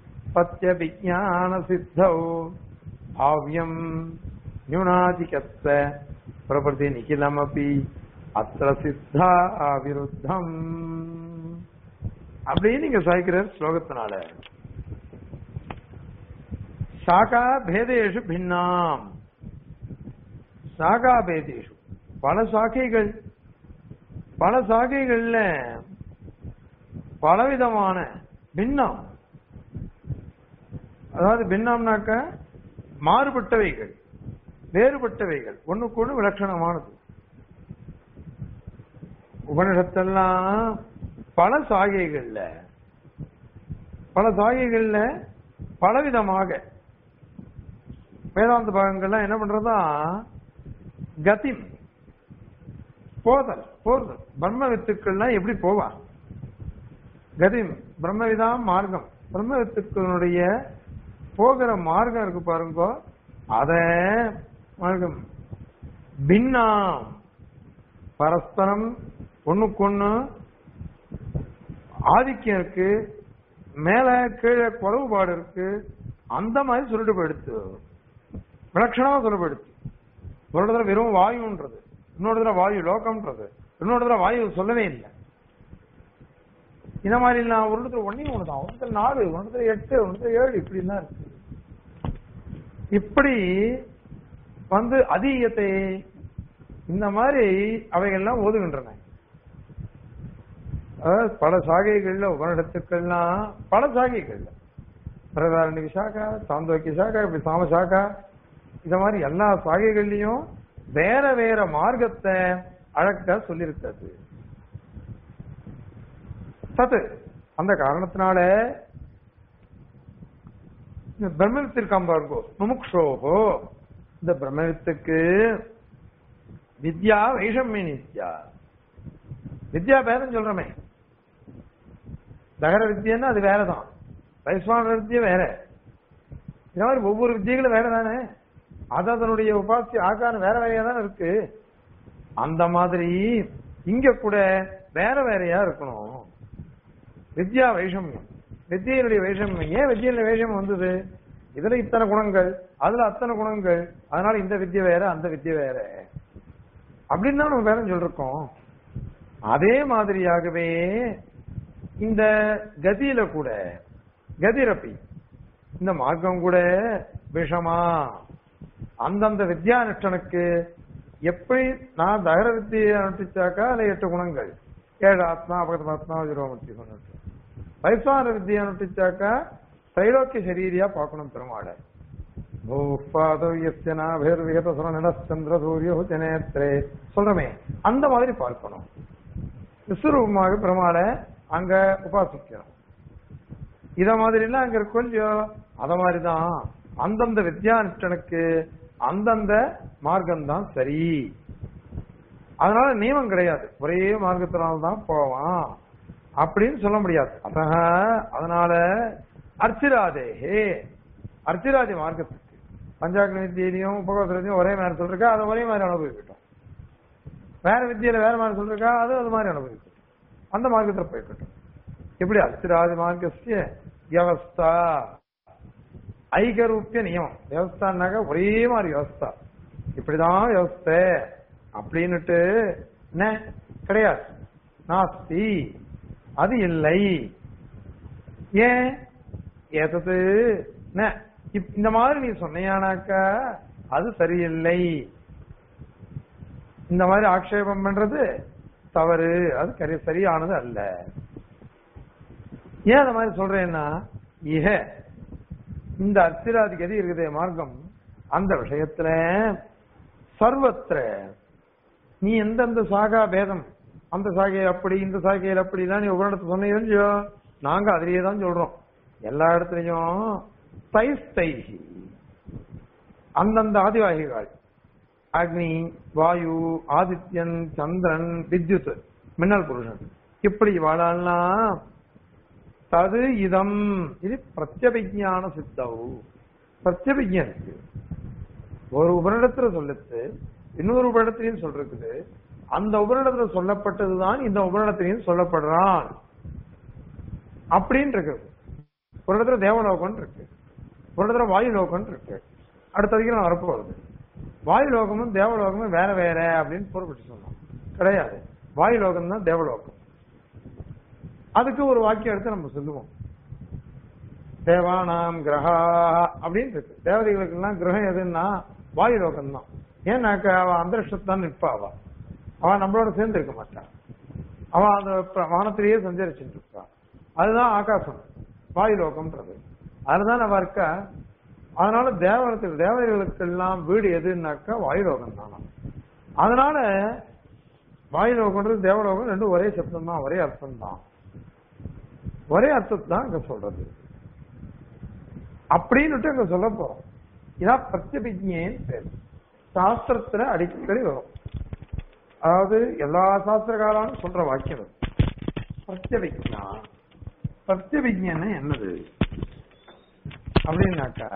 पत्यविज्ञानसिद्धौ भाव्यम् न्यूनाधिकत्व प्रभृति निखिलमपि अत्र सिद्धा विरुद्धम् அப்படின்னு நீங்க சாய்க்கிறார் ஸ்லோகத்தினால சாகா பேதேஷு பின்னாம் சாகா பேதேஷு பல சாக்கைகள் பல சாக்கைகள்ல பலவிதமான பின்னம் அதாவது பின்னம்னாக்க மாறுபட்டவைகள் வேறுபட்டவைகள் ஒண்ணுக்கு ஒண்ணு விலட்சணமானது உபனிடத்தெல்லாம் பல சாகைகள்ல பல சாகைகள்ல பலவிதமாக வேதாந்த பாகங்கள்லாம் என்ன பண்றதா கதி போதல் போதல் பிரம்ம வித்துக்கள்லாம் எப்படி போவா கதி பிரம்மவிதாம் மார்க்கம் பிரம்ம வித்துக்களுடைய போகிற மார்க்கம் இருக்கு பாருங்க அத மார்க்கம் பின்னாம் பரஸ்பரம் ஒண்ணுக்கொண்ணு ஆதிக்கம் இருக்கு மேல கீழே குறைவுபாடு இருக்கு அந்த மாதிரி சொல்லிட்டு போயிடுத்து விலட்சணமா சொல்லப்படுத்து ஒரு இடத்துல வெறும் வாயுன்றது இன்னொரு தடவை வாயு லோகம்ன்றது இன்னொரு தடவை வாயு சொல்லவே இல்லை இந்த மாதிரி எல்லாம் ஒரு இடத்துல ஒன்னே ஒண்ணுதான் ஒரு இடத்துல நாலு ஒரு இடத்துல எட்டு ஒரு இடத்துல ஏழு இப்படி எல்லாம் இருக்கு இப்படி வந்து அதீயத்தை இந்த மாதிரி அவைகள்லாம் ஓதுகின்றன அதாவது பல சாகைகள்ல உபனிடத்துக்கள்லாம் பல சாகைகள்ல பிரதாரணி விசாகா சாந்தோக்கிய சாகா இப்படி சாம சாகா இந்த மாதிரி எல்லா சாகைகள்லயும் வேற வேற மார்க்கத்தை அழகா சொல்லியிருக்கிறது சத்து அந்த காரணத்தினால இந்த பிரம்மத்திற்காம் பாருங்கோ முமுக்ஷோகோ இந்த பிரம்மத்துக்கு வித்யா வைஷமிய நித்யா வித்யா பேதம் சொல்றமே தகர வித்தியன்னா அது வேறதான் வைஸ்வான வித்தியை வேற இந்த மாதிரி ஒவ்வொரு வித்தியங்களும் வேற தானே அது அதனுடைய உபாசி ஆகாரம் வேற வேறையா தானே இருக்கு அந்த மாதிரி இங்க கூட வேற வேறையா இருக்கணும் வித்யா வைஷமியம் வித்தியினுடைய வைஷமியம் ஏன் வித்தியினுடைய வைஷமியம் வந்தது இதுல இத்தனை குணங்கள் அதுல அத்தனை குணங்கள் அதனால இந்த வித்தியை வேற அந்த வித்தியை வேற அப்படின்னு தான் நம்ம வேற சொல்லிருக்கோம் அதே மாதிரியாகவே இந்த கதியில கூட கதிரப்பி இந்த மார்க்கம் கூட விஷமா அந்தந்த வித்யானுஷ்டனுக்கு எப்படி நான் தகர வித்தியை அனுஷ்டிச்சாக்கா அதுல எட்டு குணங்கள் ஏழு ஆத்மா அபகதமாத்மா விரோமத்தி சொன்னது வைஸ்வான வித்தியை அனுஷ்டிச்சாக்கா தைலோக்கிய சரீரியா பார்க்கணும் பெருமாளை சந்திர சூரிய ஜனேத்ரே சொல்றமே அந்த மாதிரி பார்க்கணும் விஸ்வரூபமாக பெருமாளை அங்க உபாசிக்கணும் இத மாதிரி எல்லாம் அங்க இருக்கும் இல்லையோ அத மாதிரிதான் அந்தந்த வித்யானுஷ்டனுக்கு அந்தந்த மார்க்கம் தான் சரி அதனால நியமம் கிடையாது ஒரே மார்க்கத்தினால்தான் போவான் அப்படின்னு சொல்ல முடியாது அத அதனால அர்ச்சிராதே ஹே அர்ச்சிராதி மார்க்கத்துக்கு பஞ்சாக்னி வித்தியிலையும் உபகோசரத்தையும் ஒரே மாதிரி சொல்லிருக்கா அதை ஒரே மாதிரி அனுபவிக்கட்டும் வேற வித்தியில வேற மாதிரி சொல்லிருக்கா அது அது மாதிரி அனுபவிக்கட்டும் அந்த மார்க்கத்துல போய்க்கட்டும் எப்படி அர்ச்சிராதி மார்க்கஸ்ய வியவஸ்தா ஐகரூப்பிய நியமம் வியவஸ்தான்னாக்க ஒரே மாதிரி வியவஸ்தா இப்படிதான் வியவஸ்தை அப்படின்னுட்டு என்ன கிடையாது நாஸ்தி அது இல்லை ஏன் ஏதது என்ன, இப்- இந்த மாதிரி நீ சொன்னையானாக்கா அது சரியில்லை இந்த மாதிரி ஆக்ஷேபம் பண்றது தவறு அது கரி- சரியானது அல்ல ஏன் அந்த மாதிரி சொல்றேன்னா இக இந்த அர்ச்சிராதி கதி இருக்குதே மார்க்கம் அந்த விஷயத்துல சர்வத்திர நீ எந்தெந்த சாகா பேதம் அந்த சாகையில் அப்படி இந்த சாகையில் அப்படிலாம் நீ ஒவ்வொரு இடத்துல சொன்னீங்க இல்லையோ நாங்க அதிலேயே தான் சொல்றோம் எல்லா இடத்துலயும் தைஸ்தைஹி அந்தந்த ஆதிவாகிகள் அக்னி வாயு ஆதித்யன் சந்திரன் வித்யுத் மின்னல் புருஷன் இப்படி வாழலாம் தது இதம் இது பிரத்யபிஜான சித்தவு பிரத்யபிஜனுக்கு ஒரு உபரிடத்துல சொல்லுது இன்னொரு உபரிடத்திலையும் சொல்றது அந்த உபரிடத்துல சொல்லப்பட்டதுதான் இந்த உபரிடத்திலையும் சொல்லப்படுறான் அப்படின்னு இருக்கு ஒரு இடத்துல தேவலோகம் இருக்கு ஒரு இடத்துல வாயு லோகம் இருக்கு அடுத்ததுக்கு நான் வரப்போகுது வாயு லோகமும் தேவலோகமும் வேற வேற அப்படின்னு பொறுப்பிட்டு சொன்னோம் கிடையாது வாயு லோகம் தான் தேவலோகம் அதுக்கு ஒரு வாக்கியம் எடுத்து நம்ம சொல்லுவோம் தேவானாம் கிரகா அப்படின்னு இருக்கு தேவதைகளுக்கு எல்லாம் கிரகம் எதுன்னா வாயு லோகம் தான் ஏன்னாக்க அவ அந்தரிஷத்தான் நிற்பா அவ அவன் நம்மளோட சேர்ந்து இருக்க மாட்டான் அவன் அந்த ப- வானத்திலேயே சஞ்சரிச்சுட்டு இருப்பான் அதுதான் ஆகாசம் வாயு லோகம்ன்றது அதுதான் அவ இருக்கா அதனால தேவலத்துக்கு தேவதைகளுக்கு எல்லாம் வீடு எதுன்னாக்கா வாயு லோகம் தானா அதனால வாயு லோகம்ன்றது தேவலோகம் ரெண்டும் ஒரே சப்தம் தான் ஒரே அர்த்தம் தான் ஒரே அர்த்தத்தை தான் இங்க சொல்றது அப்படின்னுட்டு இங்க சொல்ல போறோம் இதான் பிரத்யபிஜேன்னு பேர் சாஸ்திரத்துல அடிக்கடி வரும் அதாவது எல்லா சாஸ்திரகாராலும் சொல்ற வாக்கியம் அது. பிரத்யபிஜா பிரத்யபிஜன்னு என்னது அப்படின்னாக்கா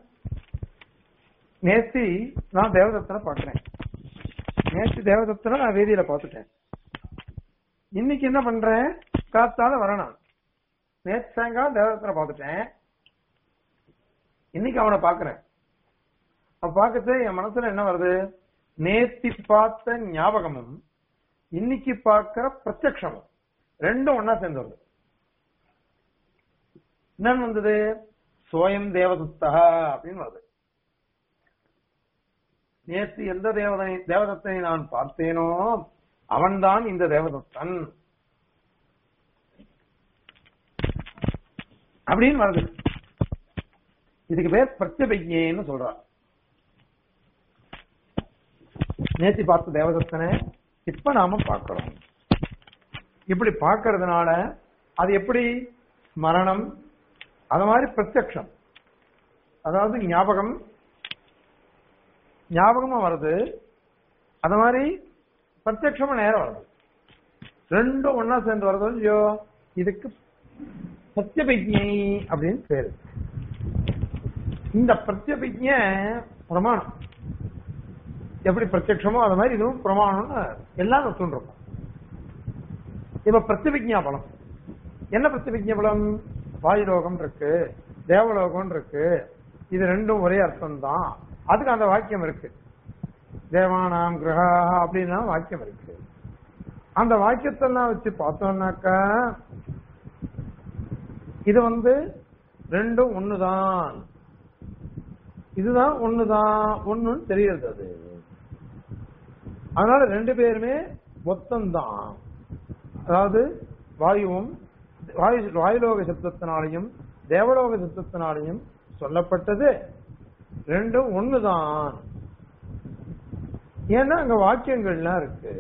நேத்தி நான் தேவதத்தனை பாக்குறேன் நேத்தி தேவதத்தனை நான் வேதியில பார்த்துட்டேன் இன்னைக்கு என்ன பண்றேன் காத்தால வரணும் நேற்று சாயங்காலம் தேவதத்தனை பார்த்துட்டேன் இன்னைக்கு அவனை பாக்குறேன் அவன் பார்க்கறது என் மனசுல என்ன வருது நேத்தி பார்த்த ஞாபகமும் இன்னைக்கு பார்க்கிற பிரத்யக்ஷமும் ரெண்டும் ஒன்னா சேர்ந்து வருது என்னன்னு வந்தது சோயம் தேவதத்தா அப்படின்னு வருது நேற்று எந்த தேவதனை தேவதத்தனை நான் பார்த்தேனோ அவன்தான் இந்த தேவதத்தன் அப்படின்னு வருது இதுக்கு பேர் பிரத்யபிஜேன்னு சொல்றார் நேத்தி பார்த்த தேவதத்தனை இப்ப நாம பார்க்கிறோம் இப்படி பார்க்கறதுனால அது எப்படி மரணம் அது மாதிரி பிரத்யக்ஷம் அதாவது ஞாபகம் ஞாபகமா வருது அது மாதிரி பிரத்யக்ஷமா நேரம் வருது ரெண்டும் ஒன்னா சேர்ந்து வருதோ இல்லையோ இதுக்கு சத்தியபிஜை அப்படின்னு பேரு இந்த பிரத்யபிஜ பிரமாணம் எப்படி பிரத்யக்ஷமோ அது மாதிரி இதுவும் பிரமாணம்னு எல்லாம் சொல்றோம் இப்ப பிரத்யபிஜா பலம் என்ன பிரத்யபிஜா பலம் வாயுலோகம் இருக்கு தேவலோகம் இருக்கு இது ரெண்டும் ஒரே அர்த்தம் தான் அதுக்கு அந்த வாக்கியம் இருக்கு தேவானாம் கிரகா அப்படின்னா வாக்கியம் இருக்கு அந்த வாக்கியத்தெல்லாம் வச்சு பார்த்தோம்னாக்கா இது வந்து ரெண்டும் ஒண்ணுதான் இதுதான் ஒண்ணுதான் ஒண்ணுன்னு தெரியுது அது அதனால ரெண்டு பேருமே மொத்தம்தான் அதாவது வாயுவும் வாயு வாயுலோக சப்தத்தினாலையும் தேவலோக சப்தத்தினாலையும் சொல்லப்பட்டது ரெண்டும் ஒண்ணுதான் ஏன்னா அங்க வாக்கியங்கள்லாம் இருக்கு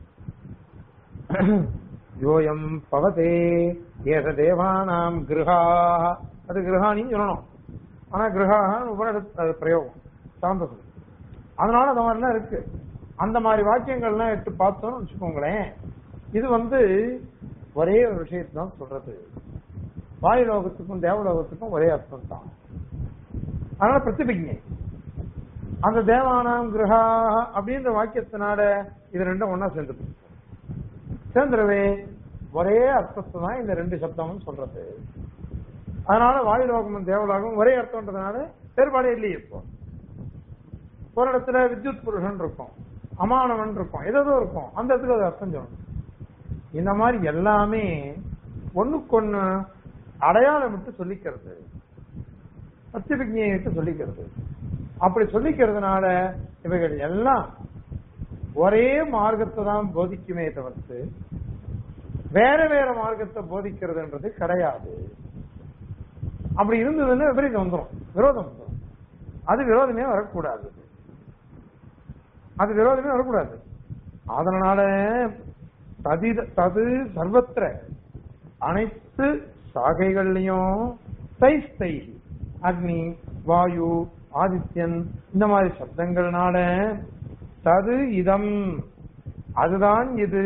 யோயம் பவதே ஏக தேவானாம் கிருஹா அது கிரகானின்னு சொல்லணும் ஆனா கிரகாக உபநிட அது பிரயோகம் சார்ந்த சொல் அதனால அந்த மாதிரிலாம் இருக்கு அந்த மாதிரி வாக்கியங்கள்லாம் எடுத்து பார்த்தோம்னு வச்சுக்கோங்களேன் இது வந்து ஒரே ஒரு விஷயத்தை தான் சொல்றது வாயு லோகத்துக்கும் தேவலோகத்துக்கும் ஒரே அர்த்தம் தான் அதனால பிரதிபிக்ஞை அந்த தேவானாம் கிரகா அப்படின்ற வாக்கியத்தினால இது ரெண்டும் ஒன்னா சேர்ந்து சேர்ந்துருவே ஒரே அர்த்தத்தை தான் இந்த ரெண்டு சப்தமும் சொல்றது அதனால வாயு லோகமும் தேவலோகமும் ஒரே அர்த்தம்ன்றதுனால வேறுபாடே இல்லையே இப்போ ஒரு இடத்துல வித்யுத் புருஷன் இருக்கும் அமானவன் இருக்கும் ஏதோ இருக்கும் அந்த இடத்துக்கு அது அர்த்தம் சொல்லணும் இந்த மாதிரி எல்லாமே ஒண்ணுக்கொண்ணு அடையாளம் விட்டு சொல்லிக்கிறது சத்தியபிக்னியை விட்டு சொல்லிக்கிறது அப்படி சொல்லிக்கிறதுனால இவைகள் எல்லாம் ஒரே மார்க்கத்தை தான் போதிக்குமே தவிர்த்து வேற வேற மார்க்கத்தை போதிக்கிறதுன்றது கிடையாது அப்படி இருந்ததுன்னா விபரீதம் வந்துடும் விரோதம் வந்துடும் அது விரோதமே வரக்கூடாது அது விரோதமே வரக்கூடாது அதனால ததி தது சர்வத்திர அனைத்து சாகைகள்லயும் தைஸ்தை அக்னி வாயு ஆதித்யன் இந்த மாதிரி சப்தங்கள்னால தது இதம் அதுதான் இது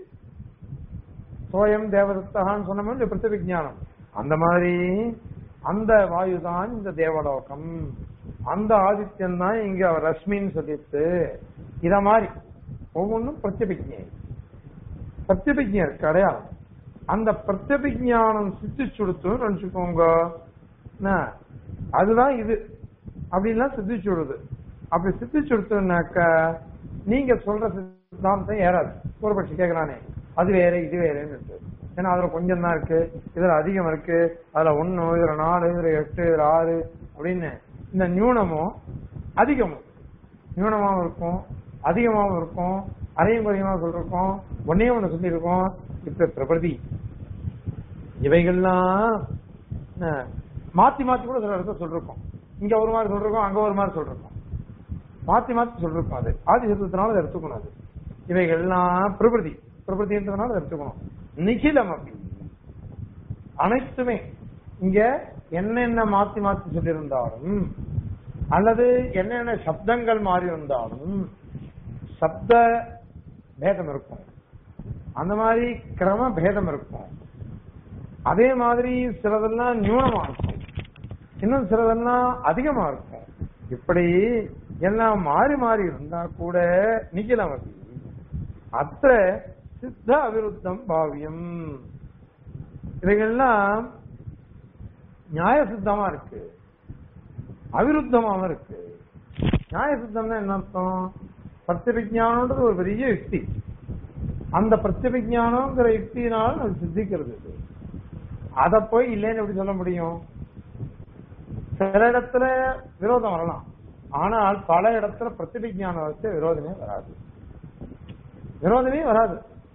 சோயம் தேவதத்தகான்னு சொன்னோம் பிரத்ய விஜானம் அந்த மாதிரி அந்த வாயு தான் இந்த தேவலோகம் அந்த ஆதித்யன் தான் இங்க அவர் ரஷ்மின்னு சொல்லிட்டு இத மாதிரி ஒவ்வொன்றும் பிரத்யபிஜை பிரத்யபிஜை இருக்கு அடையாளம் அந்த பிரத்யபிஜானம் சித்திச்சு கொடுத்துன்னு நினைச்சுக்கோங்க என்ன, அதுதான் இது அப்படின்லாம் சித்திச்சு விடுது அப்படி சித்திச்சு கொடுத்தோம்னாக்க நீங்க சொல்ற சித்தாந்தம் ஏறாது ஒரு பட்சி கேட்கறானே அது வேற இது வேறன்னு இருக்கு ஏன்னா அதுல கொஞ்சம் தான் இருக்கு இதுல அதிகம் இருக்கு அதுல ஒண்ணு இதுல நாலு இதுல எட்டு இதுல ஆறு அப்படின்னு இந்த நியூனமும் அதிகமும் நியூனமாவும் இருக்கும் அதிகமாவும் இருக்கும் அரையும் குறையமா சொல்லிருக்கோம் ஒன்னே ஒண்ணு சொல்லியிருக்கோம் இப்ப பிரபதி இவைகள்லாம் என்ன, மாத்தி மாத்தி கூட சில இடத்துல சொல்லிருக்கோம் இங்க ஒரு மாதிரி சொல்லிருக்கோம் அங்க ஒரு மாதிரி சொல்லிருக்கோம் மாத்தி மாத்தி சொல்லிருக்கோம் அது ஆதி சத்தத்தினால அதை எடுத்துக்கணும் அது இவைகள்லாம் பிரபதி பிரபதின்றதுனால அதை எடுத்துக்கணும் நிகிலம் அப்படி அனைத்துமே இங்க என்னென்ன மாத்தி மாத்தி சொல்லியிருந்தாலும் அல்லது என்னென்ன சப்தங்கள் மாறி இருந்தாலும் சப்த பேதம் இருக்கும் அந்த மாதிரி கிரம பேதம் இருக்கும் அதே மாதிரி சிலதெல்லாம் நியூனமா இருக்கும் இன்னும் சிலதெல்லாம் அதிகமா இருக்கும் இப்படி எல்லாம் மாறி மாறி இருந்தா கூட நிக்கலாம் அப்படி அத்த சித்த அவிருத்தம் பாவியம் இவைகள்லாம் நியாய சித்தமா இருக்கு அவிருத்தமாவும் இருக்கு நியாய சித்தம்னா என்ன அர்த்தம் பிரத்யபிஜானம்ன்றது ஒரு பெரிய யுக்தி அந்த பிரத்யபிஜானம்ங்கிற யுக்தியினால அது சித்திக்கிறது இது. அத போய் இல்லைன்னு எப்படி சொல்ல முடியும் சில இடத்துல விரோதம் வரலாம் ஆனால் பல இடத்துல பிரத்யபிஜானம் வச்சு விரோதமே வராது விரோதமே வராது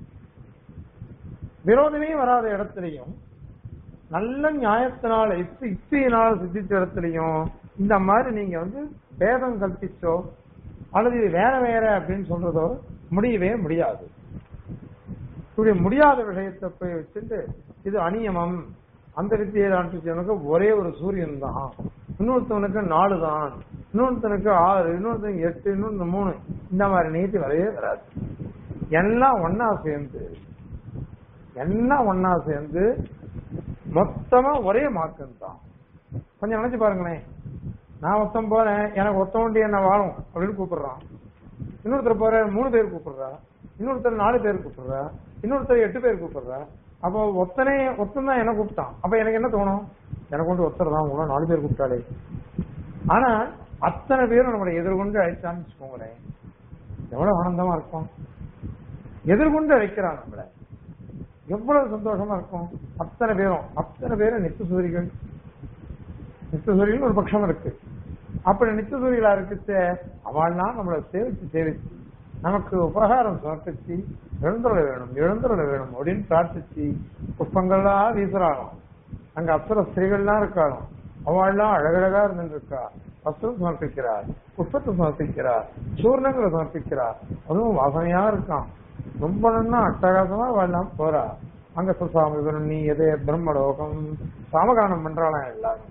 விரோதமே வராத இடத்துலயும் நல்ல நியாயத்தினால யுக்தி யுக்தியினால சித்திச்ச இடத்துலயும் இந்த மாதிரி நீங்க வந்து பேதம் கல்பிச்சோ அல்லது இது வேற வேற அப்படின்னு சொல்றதோ முடியவே முடியாது இப்படி முடியாத விஷயத்தை போய் வச்சுட்டு இது அநியமம் அந்த வித்தியை ஆண்டுச்சவனுக்கு ஒரே ஒரு சூரியன் தான் இன்னொருத்தவனுக்கு நாலு தான் இன்னொருத்தனுக்கு ஆறு இன்னொருத்தனுக்கு எட்டு இன்னொரு மூணு இந்த மாதிரி நீதி வரவே வராது எல்லாம் ஒன்னா சேர்ந்து எல்லாம் ஒன்னா சேர்ந்து மொத்தமா ஒரே மார்க்கம் தான் கொஞ்சம் நினைச்சு பாருங்களேன் நான் ஒருத்தன் போறேன் எனக்கு ஒருத்தன் வண்டி என்ன வாழும் அப்படின்னு கூப்பிடுறான் இன்னொருத்தர் போற மூணு பேர் கூப்பிடுறா இன்னொருத்தர் நாலு பேர் கூப்பிடுறா இன்னொருத்தர் எட்டு பேர் கூப்பிடுறா அப்போ ஒத்தனே ஒத்தன் தான் என்ன கூப்பிட்டான் அப்ப எனக்கு என்ன தோணும் எனக்கு வந்து ஒருத்தர் தான் உங்களை நாலு பேர் கூப்பிட்டாலே ஆனா அத்தனை பேரும் நம்மளை எதிர்கொண்டு அழைச்சான்னு வச்சுக்கோங்களேன் எவ்வளவு ஆனந்தமா இருக்கும் எதிர்கொண்டு அழைக்கிறான் நம்மளை எவ்வளவு சந்தோஷமா இருக்கும் அத்தனை பேரும் அத்தனை பேரும் நித்தியசூரிகள் நித்தியசூரிகள் ஒரு பட்சம் இருக்கு அப்படி நித்தியசூரிகளா இருக்குச்ச அவள்லாம் நம்மளை சேவிச்சு சேவிச்சு நமக்கு உபகாரம் சமர்ப்பிச்சு எழுந்துருள வேணும் எழுந்துருள வேணும் அப்படின்னு பிரார்த்திச்சு புஷ்பங்கள்லாம் வீசுறாளாம் அங்க அப்சர ஸ்திரீகள்லாம் இருக்காளாம் அவள்லாம் அழகழகா இருந்துட்டு இருக்கா வஸ்திரம் சமர்ப்பிக்கிறார் புஷ்பத்தை சமர்ப்பிக்கிறார் சூர்ணங்களை சமர்ப்பிக்கிறார் அதுவும் வாசனையா இருக்கான் ரொம்ப நன்னா அட்டகாசமா அவள்லாம் போறா அங்க சுசாமி நீ எதே பிரம்மலோகம் சாமகானம் பண்றாளாம் எல்லாரும்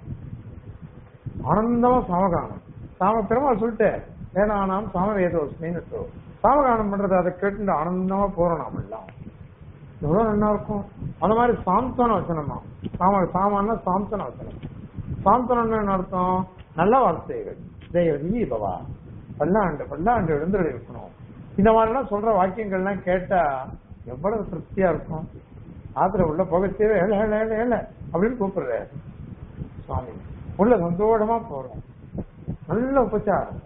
ஆனந்தமா சாமகானம் சாம பெருமாள் சொல்லிட்டு வேதானாம் சாமவேதோஸ்மின்னு சாமகானம் பண்றது அதை கேட்டு ஆனந்தமா போறோம் நாம எல்லாம் எவ்வளவு நல்லா இருக்கும் அந்த மாதிரி சாந்தன வச்சனமா சாம சாமான்னா சாந்தன வச்சனம் சாந்தனம் என்ன அர்த்தம் நல்ல வார்த்தைகள் தேவதி பவா பல்லாண்டு பல்லாண்டு எழுந்துள்ள இருக்கணும் இந்த மாதிரிலாம் சொல்ற வாக்கியங்கள்லாம் கேட்டா எவ்வளவு திருப்தியா இருக்கும் ஆத்திர உள்ள புகச்சே ஏழை ஏழை ஏழை ஏழை அப்படின்னு கூப்பிடுற சுவாமி உள்ள சந்தோஷமா போறோம் நல்ல உபச்சாரம்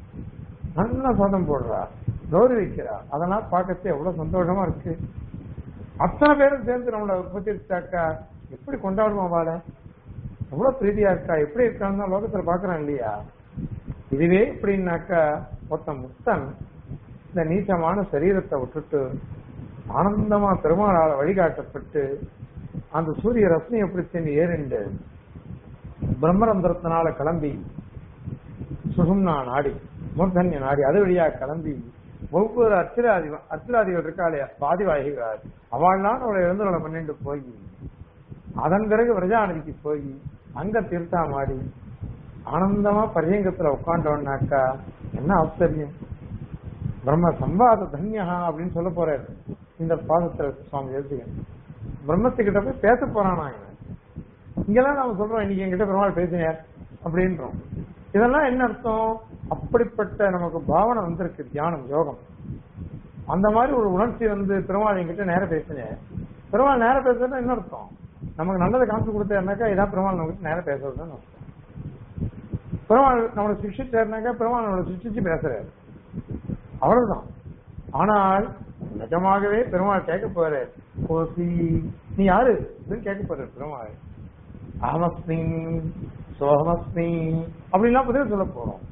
நல்ல சதம் போடுறா கௌரவிக்கிறா அதெல்லாம் பார்க்கறது எவ்வளவு சந்தோஷமா இருக்கு அத்தனை பேரும் சேர்ந்து நம்மளை உபச்சரிச்சாக்கா எப்படி கொண்டாடுவோம் வாழ எவ்வளவு பிரீதியா இருக்கா எப்படி இருக்கான்னு தான் லோகத்துல பாக்குறான் இல்லையா இதுவே எப்படின்னாக்கா ஒருத்தன் முக்தன் இந்த நீச்சமான சரீரத்தை விட்டுட்டு ஆனந்தமா பெருமாளால் வழிகாட்டப்பட்டு அந்த சூரிய ரத்னி எப்படி சென்று ஏறிண்டு பிரம்மரந்திரத்தினால கிளம்பி சுகும்னா நாடி மூர்தன்ய நாடி அது வழியா கிளம்பி ஒவ்வொரு அர்ச்சராதி அர்ச்சராதிகள் இருக்காளே பாதிவாகிகள் அவள்லாம் அவளை எழுந்துள்ள பண்ணிட்டு போய் அதன் பிறகு விரஜாநதிக்கு போய் அங்க தீர்த்தாமாடி ஆனந்தமா பரியங்கத்துல உட்காண்டோம்னாக்கா என்ன ஆச்சரியம் பிரம்ம சம்பாத தன்யா அப்படின்னு சொல்ல போறாரு இந்த பாதத்துல சுவாமி எழுதுகிறேன் பிரம்மத்துக்கிட்ட போய் பேச போறானா இவன் இங்கெல்லாம் நாம சொல்றோம் இன்னைக்கு என்கிட்ட பெருமாள் பேசினார் அப்படின்றோம் இதெல்லாம் என்ன அர்த்தம் அப்படிப்பட்ட நமக்கு பாவனை வந்திருக்கு தியானம் யோகம் அந்த மாதிரி ஒரு உணர்ச்சி வந்து பெருமாள் என்கிட்ட நேரம் பேசினேன் பெருமாள் நேரம் பேசுறது என்ன அர்த்தம் நமக்கு நல்லதை காமிச்சு கொடுத்தாருனாக்கா இதான் பெருமாள் நமக்கு நேரம் பேசுறதுன்னு அர்த்தம் பெருமாள் நம்மளை சிக்ஷிச்சாருனாக்கா பெருமாள் நம்மளை சிக்ஷிச்சு பேசுறாரு அவ்வளவுதான் ஆனால் நிஜமாகவே பெருமாள் கேட்க போறாரு கோசி நீ யாரு அப்படின்னு கேட்க போறாரு பெருமாள் அகமஸ்மி சோகமஸ்மி அப்படின்லாம் பதில் சொல்ல போறோம்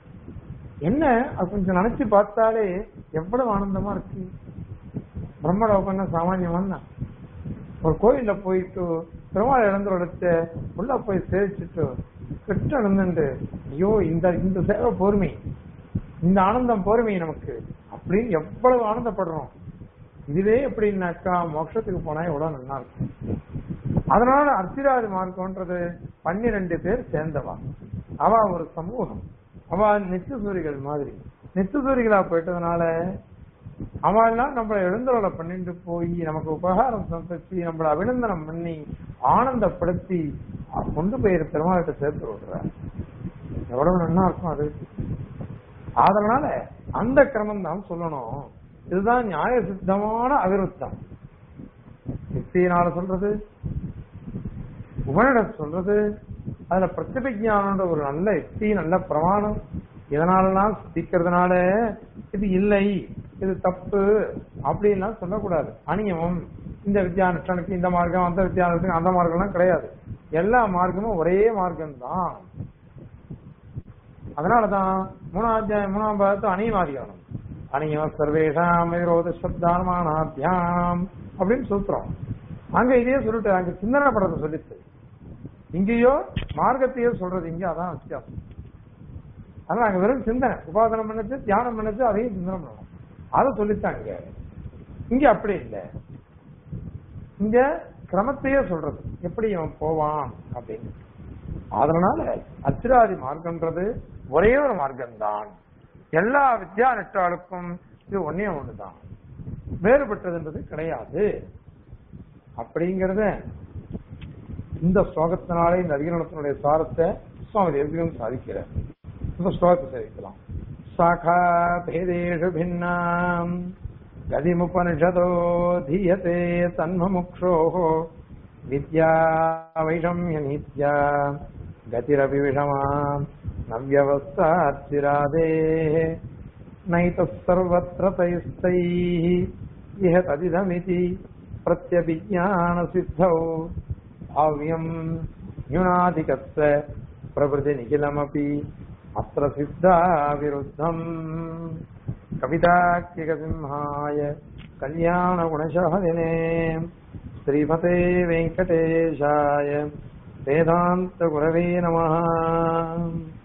என்ன அது கொஞ்சம் நினைச்சு பார்த்தாலே எவ்வளவு ஆனந்தமா இருக்கு பிரம்மலோகம்னா சாமானியமான ஒரு கோயில்ல போயிட்டு பெருமாள் இழந்தோடத்த உள்ள போய் சேவிச்சுட்டு கிட்ட இருந்துட்டு ஐயோ இந்த இந்த சேவை பொறுமை இந்த ஆனந்தம் பொறுமை நமக்கு அப்படின்னு எவ்வளவு ஆனந்தப்படுறோம் இதுவே எப்படின்னாக்கா மோட்சத்துக்கு போனா எவ்வளவு நல்லா இருக்கும் அதனால அர்ச்சிராதி மார்க்கம்ன்றது பன்னிரண்டு பேர் சேர்ந்தவா அவ ஒரு சமூகம் அவ நித்தியசூரிகள் மாதிரி நித்தியசூரிகளா போயிட்டதுனால அவெல்லாம் நம்மளை எழுந்தருளை பண்ணிட்டு போய் நமக்கு உபகாரம் சமைச்சு நம்மளை அபிநந்தனம் பண்ணி ஆனந்தப்படுத்தி கொண்டு போய் பெருமாள்கிட்ட சேர்த்து விடுற எவ்வளவு நல்லா இருக்கும் அது அதனால அந்த கிரமம் தான் சொல்லணும் இதுதான் நியாய சித்தமான அவிருத்தம் யுக்தியினால சொல்றது உபனிட சொல்றது அதுல பிரத்யபிஜானன்ற ஒரு நல்ல யுக்தி நல்ல பிரமாணம் இதனாலலாம் சித்திக்கிறதுனால இது இல்லை இது தப்பு அப்படின்லாம் சொல்லக்கூடாது அநியமம் இந்த வித்யானுஷ்டானுக்கு இந்த மார்க்கம் அந்த வித்யானுஷ்டானுக்கு அந்த மார்க்கம்லாம் கிடையாது எல்லா மார்க்கமும் ஒரே மார்க்கம் தான் அதனாலதான் மூணாம் அத்தியாயம் மூணாம் பாகத்து அணியமாதிகாரம் அணியம சர்வேஷாம் விரோத சப்தானமானாத்தியாம் அப்படின்னு சொல்றோம் அங்க இதே சொல்லிட்டு அங்க சிந்தனை படத்தை சொல்லிட்டு இங்கேயோ மார்க்கத்தையோ சொல்றது இங்க அதான் வித்தியாசம் அதனால அங்க வெறும் சிந்தனை உபாசனம் பண்ணது தியானம் பண்ணது அதையும் சிந்தனை பண்ணணும் அதை சொல்லித்தாங்க இங்க அப்படி இல்லை இங்க கிரமத்தையே சொல்றது எப்படி அவன் போவான் அப்படின்னு அதனால அச்சிராதி மார்க்கம்ன்றது ஒரே ஒரு மார்க்கம்தான் எல்லா வித்யா நெட்டாளுக்கும் இது ஒன்னே ஒண்ணுதான் வேறுபட்டதுன்றது கிடையாது அப்படிங்கறத இந்த ஸ்லோகத்தினாலே இந்த அதிகரணத்தினுடைய சாரத்தை சுவாமி தேசிகம் சாதிக்கிறார் இந்த ஸ்லோகத்தை சேவிக்கலாம் சாகா பேதேஷு பின்னாம் கதிமுபனிஷதோ தீயதே தன்மமுக்ஷோ வித்யா வைஷமிய நித்யா கதிரபி விஷமா नव्यवस्थार्चिरादेः नैतः सर्वत्र तैस्तैः इह तदिदमिति प्रत्यभिज्ञानसिद्धौ भाव्यम् न्यूनाधिकत्व प्रभृतिनिखिलमपि अत्र सिद्धा विरुद्धम् कविताख्यकसिंहाय कल्याणगुणशहदिने श्रीमते वेङ्कटेशाय वेदान्तगुरवे नमः